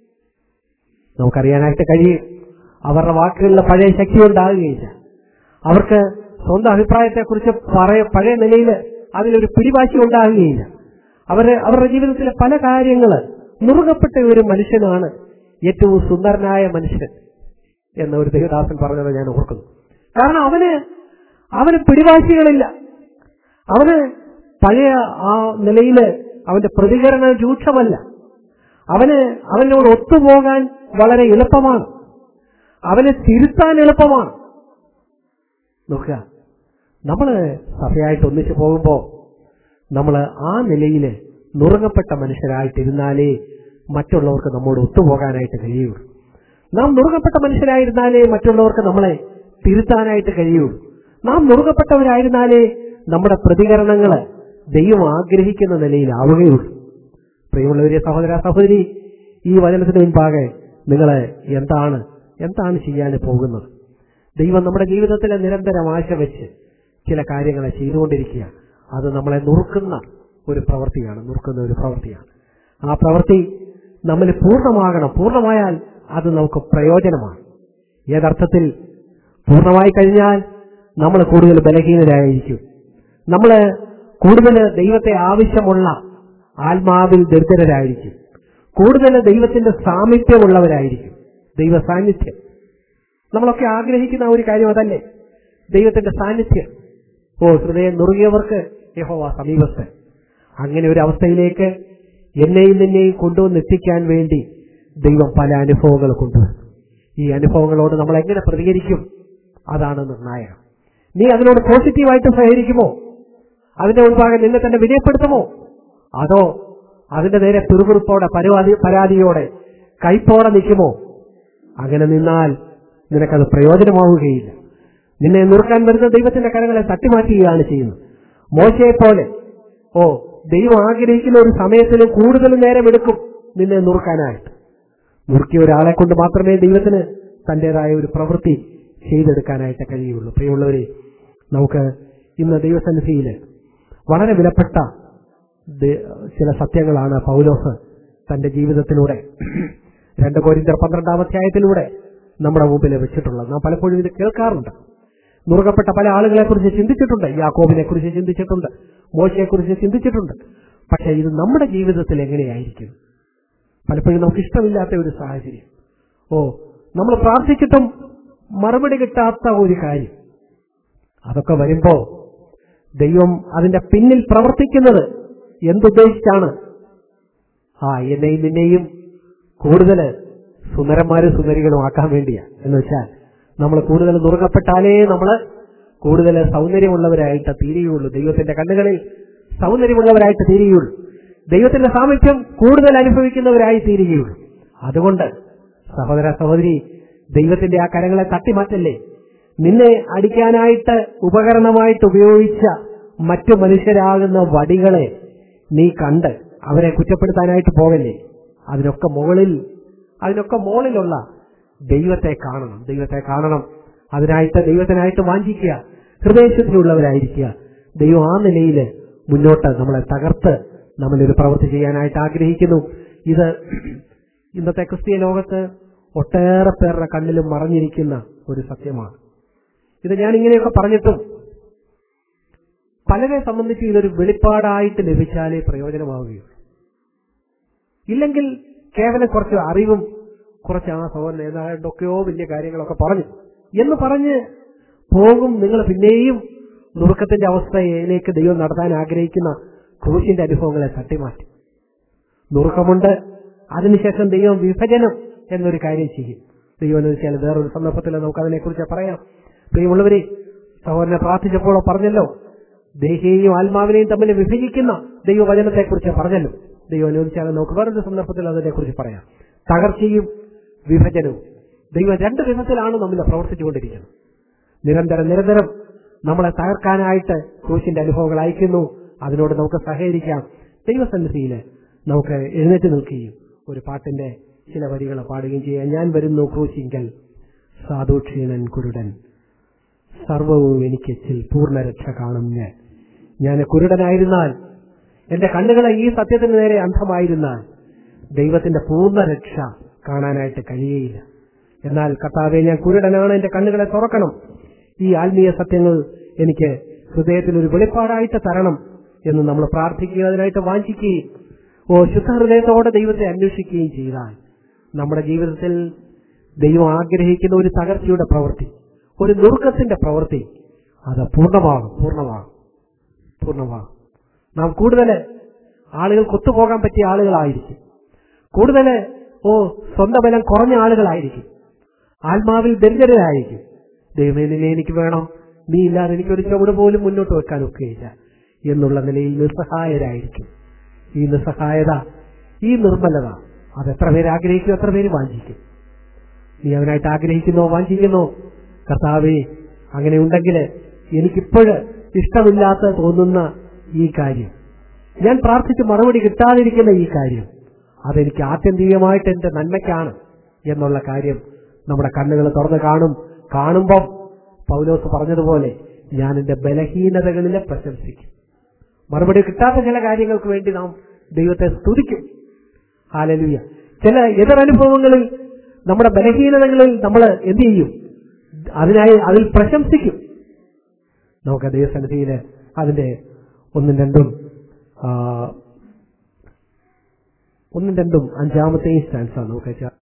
Speaker 1: നമുക്കറിയാനായിട്ട് കഴിയും അവരുടെ വാക്കുകളിൽ പഴയ ശക്തി ഉണ്ടാകുകയില്ല അവർക്ക് സ്വന്തം അഭിപ്രായത്തെക്കുറിച്ച് പറയ പഴയ നിലയിൽ അതിലൊരു പിടിവാശി ഉണ്ടാകുകയില്ല അവര് അവരുടെ ജീവിതത്തിലെ പല കാര്യങ്ങൾ നുറുകപ്പെട്ട ഒരു മനുഷ്യനാണ് ഏറ്റവും സുന്ദരനായ മനുഷ്യൻ എന്ന ഒരു ദേവദാസൻ പറഞ്ഞത് ഞാൻ ഓർക്കുന്നു കാരണം അവന് അവന് പിടിവാശികളില്ല അവന് പഴയ ആ നിലയില് അവന്റെ പ്രതികരണം രൂക്ഷമല്ല അവന് അവനോട് ഒത്തുപോകാൻ വളരെ എളുപ്പമാണ് അവനെ തിരുത്താൻ എളുപ്പമാണ് നോക്കുക നമ്മള് സഭയായിട്ട് ഒന്നിച്ചു പോകുമ്പോ നമ്മൾ ആ നിലയിൽ നുറുങ്ങപ്പെട്ട മനുഷ്യരായിട്ടിരുന്നാലേ മറ്റുള്ളവർക്ക് നമ്മോട് ഒത്തുപോകാനായിട്ട് കഴിയുള്ളൂ നാം നുറുങ്ങപ്പെട്ട മനുഷ്യരായിരുന്നാലേ മറ്റുള്ളവർക്ക് നമ്മളെ തിരുത്താനായിട്ട് കഴിയുള്ളൂ നാം നുറുങ്ങപ്പെട്ടവരായിരുന്നാലേ നമ്മുടെ പ്രതികരണങ്ങൾ ദൈവം ആഗ്രഹിക്കുന്ന നിലയിലാവുകയുള്ളൂ പ്രിയമുള്ളവരെ സഹോദര സഹോദരി ഈ വചനത്തിന് മുൻപാകെ നിങ്ങൾ എന്താണ് എന്താണ് ചെയ്യാൻ പോകുന്നത് ദൈവം നമ്മുടെ ജീവിതത്തിലെ നിരന്തരം ആശ വെച്ച് ചില കാര്യങ്ങളെ ചെയ്തുകൊണ്ടിരിക്കുക അത് നമ്മളെ നുറുക്കുന്ന ഒരു പ്രവൃത്തിയാണ് നുറുക്കുന്ന ഒരു പ്രവൃത്തിയാണ് ആ പ്രവൃത്തി നമ്മൾ പൂർണ്ണമാകണം പൂർണ്ണമായാൽ അത് നമുക്ക് പ്രയോജനമാണ് ഏതർത്ഥത്തിൽ പൂർണ്ണമായി കഴിഞ്ഞാൽ നമ്മൾ കൂടുതൽ ബലഹീനരായിരിക്കും നമ്മൾ കൂടുതൽ ദൈവത്തെ ആവശ്യമുള്ള ആത്മാവിൽ ദരിദ്രരായിരിക്കും കൂടുതൽ ദൈവത്തിന്റെ സാമീപ്യമുള്ളവരായിരിക്കും ദൈവ സാന്നിധ്യം നമ്മളൊക്കെ ആഗ്രഹിക്കുന്ന ആ ഒരു കാര്യം അതല്ലേ ദൈവത്തിന്റെ സാന്നിധ്യം ഓ ഹൃദയം നുറുകിയവർക്ക് യഹോവ സമീപസ്ഥൻ അങ്ങനെ ഒരു അവസ്ഥയിലേക്ക് എന്നെയും നിന്നെയും കൊണ്ടുവന്ന് എത്തിക്കാൻ വേണ്ടി ദൈവം പല അനുഭവങ്ങൾ കൊണ്ടുവന്നു ഈ അനുഭവങ്ങളോട് നമ്മൾ എങ്ങനെ പ്രതികരിക്കും അതാണ് നിർണായകം നീ അതിനോട് പോസിറ്റീവായിട്ട് സഹകരിക്കുമോ അതിന്റെ മുൻപാകെ നിന്നെ തന്നെ വിനയപ്പെടുത്തുമോ അതോ അതിന്റെ നേരെ പിറുപിറുപ്പോടെ പരാതി പരാതിയോടെ കൈപ്പോടെ നിൽക്കുമോ അങ്ങനെ നിന്നാൽ നിനക്കത് പ്രയോജനമാവുകയില്ല നിന്നെ നുറുക്കാൻ വരുന്ന ദൈവത്തിന്റെ കരങ്ങളെ തട്ടിമാറ്റുകയാണ് ചെയ്യുന്നത് മോശയെ പോലെ ഓ ദൈവം ആഗ്രഹിക്കുന്ന ഒരു സമയത്തിന് കൂടുതൽ നേരം എടുക്കും നിന്നെ നുറുക്കാനായിട്ട് നുറുക്കിയ ഒരാളെ കൊണ്ട് മാത്രമേ ദൈവത്തിന് തന്റേതായ ഒരു പ്രവൃത്തി ചെയ്തെടുക്കാനായിട്ട് കഴിയുള്ളൂ പ്രിയമുള്ളവരെ നമുക്ക് ഇന്ന് ദൈവസന്നിധിയിൽ വളരെ വിലപ്പെട്ട ദ- ചില സത്യങ്ങളാണ് പൗലോസ് തന്റെ ജീവിതത്തിലൂടെ രണ്ട് കോരിന്തർ പന്ത്രണ്ടാം അധ്യായത്തിലൂടെ നമ്മുടെ മുമ്പിൽ വെച്ചിട്ടുള്ളത് നാം പലപ്പോഴും ഇത് കേൾക്കാറുണ്ട് നുറുകപ്പെട്ട പല ആളുകളെ കുറിച്ച് ചിന്തിച്ചിട്ടുണ്ട് യാക്കോബിനെ കുറിച്ച് ചിന്തിച്ചിട്ടുണ്ട് മോശയെ കുറിച്ച് ചിന്തിച്ചിട്ടുണ്ട് പക്ഷെ ഇത് നമ്മുടെ ജീവിതത്തിൽ എങ്ങനെയായിരിക്കും പലപ്പോഴും നമുക്ക് ഇഷ്ടമില്ലാത്ത ഒരു സാഹചര്യം ഓ നമ്മൾ പ്രാർത്ഥിച്ചിട്ടും മറുപടി കിട്ടാത്ത ഒരു കാര്യം അതൊക്കെ വരുമ്പോ ദൈവം അതിന്റെ പിന്നിൽ പ്രവർത്തിക്കുന്നത് എന്തുദ്ദേശിച്ചാണ് ആ എന്നെയും നിന്നെയും കൂടുതൽ സുന്ദരന്മാരും സുന്ദരികളും ആക്കാൻ വേണ്ടിയാ എന്ന് വെച്ചാൽ നമ്മൾ കൂടുതൽ നുറുങ്ങപ്പെട്ടാലേ നമ്മൾ കൂടുതൽ സൗന്ദര്യമുള്ളവരായിട്ട് തീരുകയുള്ളൂ ദൈവത്തിന്റെ കണ്ണുകളിൽ സൗന്ദര്യമുള്ളവരായിട്ട് തീരുകയുള്ളൂ ദൈവത്തിന്റെ സാമീപ്യം കൂടുതൽ അനുഭവിക്കുന്നവരായി തീരുകയുള്ളൂ അതുകൊണ്ട് സഹോദര സഹോദരി ദൈവത്തിന്റെ ആ കരങ്ങളെ തട്ടിമാറ്റല്ലേ നിന്നെ അടിക്കാനായിട്ട് ഉപകരണമായിട്ട് ഉപയോഗിച്ച മറ്റു മനുഷ്യരാകുന്ന വടികളെ നീ കണ്ട് അവരെ കുറ്റപ്പെടുത്താനായിട്ട് പോകല്ലേ അതിനൊക്കെ മുകളിൽ അതിനൊക്കെ മുകളിലുള്ള ദൈവത്തെ കാണണം ദൈവത്തെ കാണണം അതിനായിട്ട് ദൈവത്തിനായിട്ട് വാഞ്ചിക്കുക ഹൃദയശുദ്ധിയുള്ളവരായിരിക്കുക ദൈവം ആ നിലയിൽ മുന്നോട്ട് നമ്മളെ തകർത്ത് നമ്മളൊരു പ്രവൃത്തി ചെയ്യാനായിട്ട് ആഗ്രഹിക്കുന്നു ഇത് ഇന്നത്തെ ക്രിസ്തീയ ലോകത്ത് ഒട്ടേറെ പേരുടെ കണ്ണിലും മറഞ്ഞിരിക്കുന്ന ഒരു സത്യമാണ് ഇത് ഞാൻ ഇങ്ങനെയൊക്കെ പറഞ്ഞിട്ടും പലരെ സംബന്ധിച്ച് ഇതൊരു വെളിപ്പാടായിട്ട് ലഭിച്ചാലേ പ്രയോജനമാവുകയുള്ളൂ ഇല്ലെങ്കിൽ കേവലം കുറച്ച് അറിവും കുറച്ച് ആ സഹോദരൻ ഏതാണ്ടൊക്കെയോ വലിയ കാര്യങ്ങളൊക്കെ പറഞ്ഞു എന്ന് പറഞ്ഞ് പോകും നിങ്ങൾ പിന്നെയും നുറുക്കത്തിന്റെ അവസ്ഥയിലേക്ക് ദൈവം നടത്താൻ ആഗ്രഹിക്കുന്ന ക്രൂശിന്റെ അനുഭവങ്ങളെ തട്ടിമാറ്റി നുറുക്കമുണ്ട് അതിനുശേഷം ദൈവം വിഭജനം എന്നൊരു കാര്യം ചെയ്യും ദൈവം എന്ന് വെച്ചാൽ വേറൊരു സന്ദർഭത്തിൽ നമുക്ക് അതിനെക്കുറിച്ച് പറയാം പ്രിയമുള്ളവരെ സഹോദരനെ പ്രാർത്ഥിച്ചപ്പോൾ പറഞ്ഞല്ലോ ദേഹിയെയും ആത്മാവിനെയും തമ്മിൽ വിഭജിക്കുന്ന ദൈവവചനത്തെക്കുറിച്ച് പറഞ്ഞല്ലോ ദൈവം അനുവദിച്ചാൽ നമുക്ക് വേറൊരു സന്ദർഭത്തിൽ അതിനെക്കുറിച്ച് പറയാം തകർച്ചയും വിഭജനവും ദൈവം രണ്ട് വിധത്തിലാണ് നമ്മൾ പ്രവർത്തിച്ചുകൊണ്ടിരിക്കുന്നത് നിരന്തരം നിരന്തരം നമ്മളെ തകർക്കാനായിട്ട് ക്രൂശിന്റെ അനുഭവങ്ങൾ അയക്കുന്നു അതിനോട് നമുക്ക് സഹകരിക്കാം ദൈവസന്നിധിയിൽ നമുക്ക് എഴുന്നേറ്റ് നിൽക്കുകയും ഒരു പാട്ടിന്റെ ചില വരികൾ പാടുകയും ചെയ്യാം ഞാൻ വരുന്നു ക്രൂശിങ്കൽ സാധുക്ഷീണൻ കുരുടൻ സർവവും എനിക്കെച്ചിൽ പൂർണ്ണരക്ഷ കാണും ഞാൻ ഞാൻ കുരുടനായിരുന്നാൽ എന്റെ കണ്ണുകളെ ഈ സത്യത്തിന് നേരെ അന്ധമായിരുന്നാൽ ദൈവത്തിന്റെ പൂർണ്ണ രക്ഷ കാണാനായിട്ട് കഴിയുകയില്ല എന്നാൽ കർത്താവെ ഞാൻ കുരുടനാണ് എന്റെ കണ്ണുകളെ തുറക്കണം ഈ ആത്മീയ സത്യങ്ങൾ എനിക്ക് ഹൃദയത്തിൽ ഒരു വെളിപ്പാടായിട്ട് തരണം എന്ന് നമ്മൾ പ്രാർത്ഥിക്കുകയും അതിനായിട്ട് വാഞ്ചിക്കുകയും ഓ ശുദ്ധഹൃദയത്തോടെ ദൈവത്തെ അന്വേഷിക്കുകയും ചെയ്താൽ നമ്മുടെ ജീവിതത്തിൽ ദൈവം ആഗ്രഹിക്കുന്ന ഒരു തകർച്ചയുടെ പ്രവൃത്തി ഒരു നുറുക്കത്തിന്റെ പ്രവൃത്തി അത് പൂർണ്ണമാകും പൂർണ്ണമാകും പൂർണ്ണമാകും നാം കൂടുതൽ ആളുകൾ കൊത്തുപോകാൻ പറ്റിയ ആളുകളായിരിക്കും കൂടുതൽ ഓ സ്വന്തം ബലം കുറഞ്ഞ ആളുകളായിരിക്കും ആത്മാവിൽ ദരിദ്രരായിരിക്കും ദൈവമേ നിന്നെ എനിക്ക് വേണം നീ ഇല്ലാതെ എനിക്കൊരു ചുവട് പോലും മുന്നോട്ട് വെക്കാൻ ഒക്കുകയില്ല എന്നുള്ള നിലയിൽ നിസ്സഹായരായിരിക്കും ഈ നിസ്സഹായത ഈ നിർമ്മലത അത് എത്ര പേര് ആഗ്രഹിക്കും എത്ര പേര് വാഞ്ചിക്കും നീ അവനായിട്ട് ആഗ്രഹിക്കുന്നോ വാഞ്ചിക്കുന്നോ കർത്താവേ അങ്ങനെ ഉണ്ടെങ്കിൽ എനിക്കിപ്പോഴ് ഇഷ്ടമില്ലാത്ത തോന്നുന്ന ഈ കാര്യം ഞാൻ പ്രാർത്ഥിച്ച് മറുപടി കിട്ടാതിരിക്കുന്ന ഈ കാര്യം അതെനിക്ക് ആത്യന്തികമായിട്ട് എന്റെ നന്മയ്ക്കാണ് എന്നുള്ള കാര്യം നമ്മുടെ കണ്ണുകൾ തുറന്ന് കാണും കാണുമ്പം പൗലോസ് പറഞ്ഞതുപോലെ ഞാൻ എന്റെ ബലഹീനതകളിലെ പ്രശംസിക്കും മറുപടി കിട്ടാത്ത ചില കാര്യങ്ങൾക്ക് വേണ്ടി നാം ദൈവത്തെ സ്തുതിക്കും ഹാലലുയ ചില എതിരനുഭവങ്ങളിൽ നമ്മുടെ ബലഹീനതകളിൽ നമ്മൾ എന്ത് ചെയ്യും അതിനായി അതിൽ പ്രശംസിക്കും നമുക്ക് ദൈവസന്നിധിയിൽ അതിന്റെ ഒന്നും രണ്ടും ആ, ഒന്നും രണ്ടും അഞ്ചാമത്തെയും സ്റ്റാൻസാണ് നമുക്ക്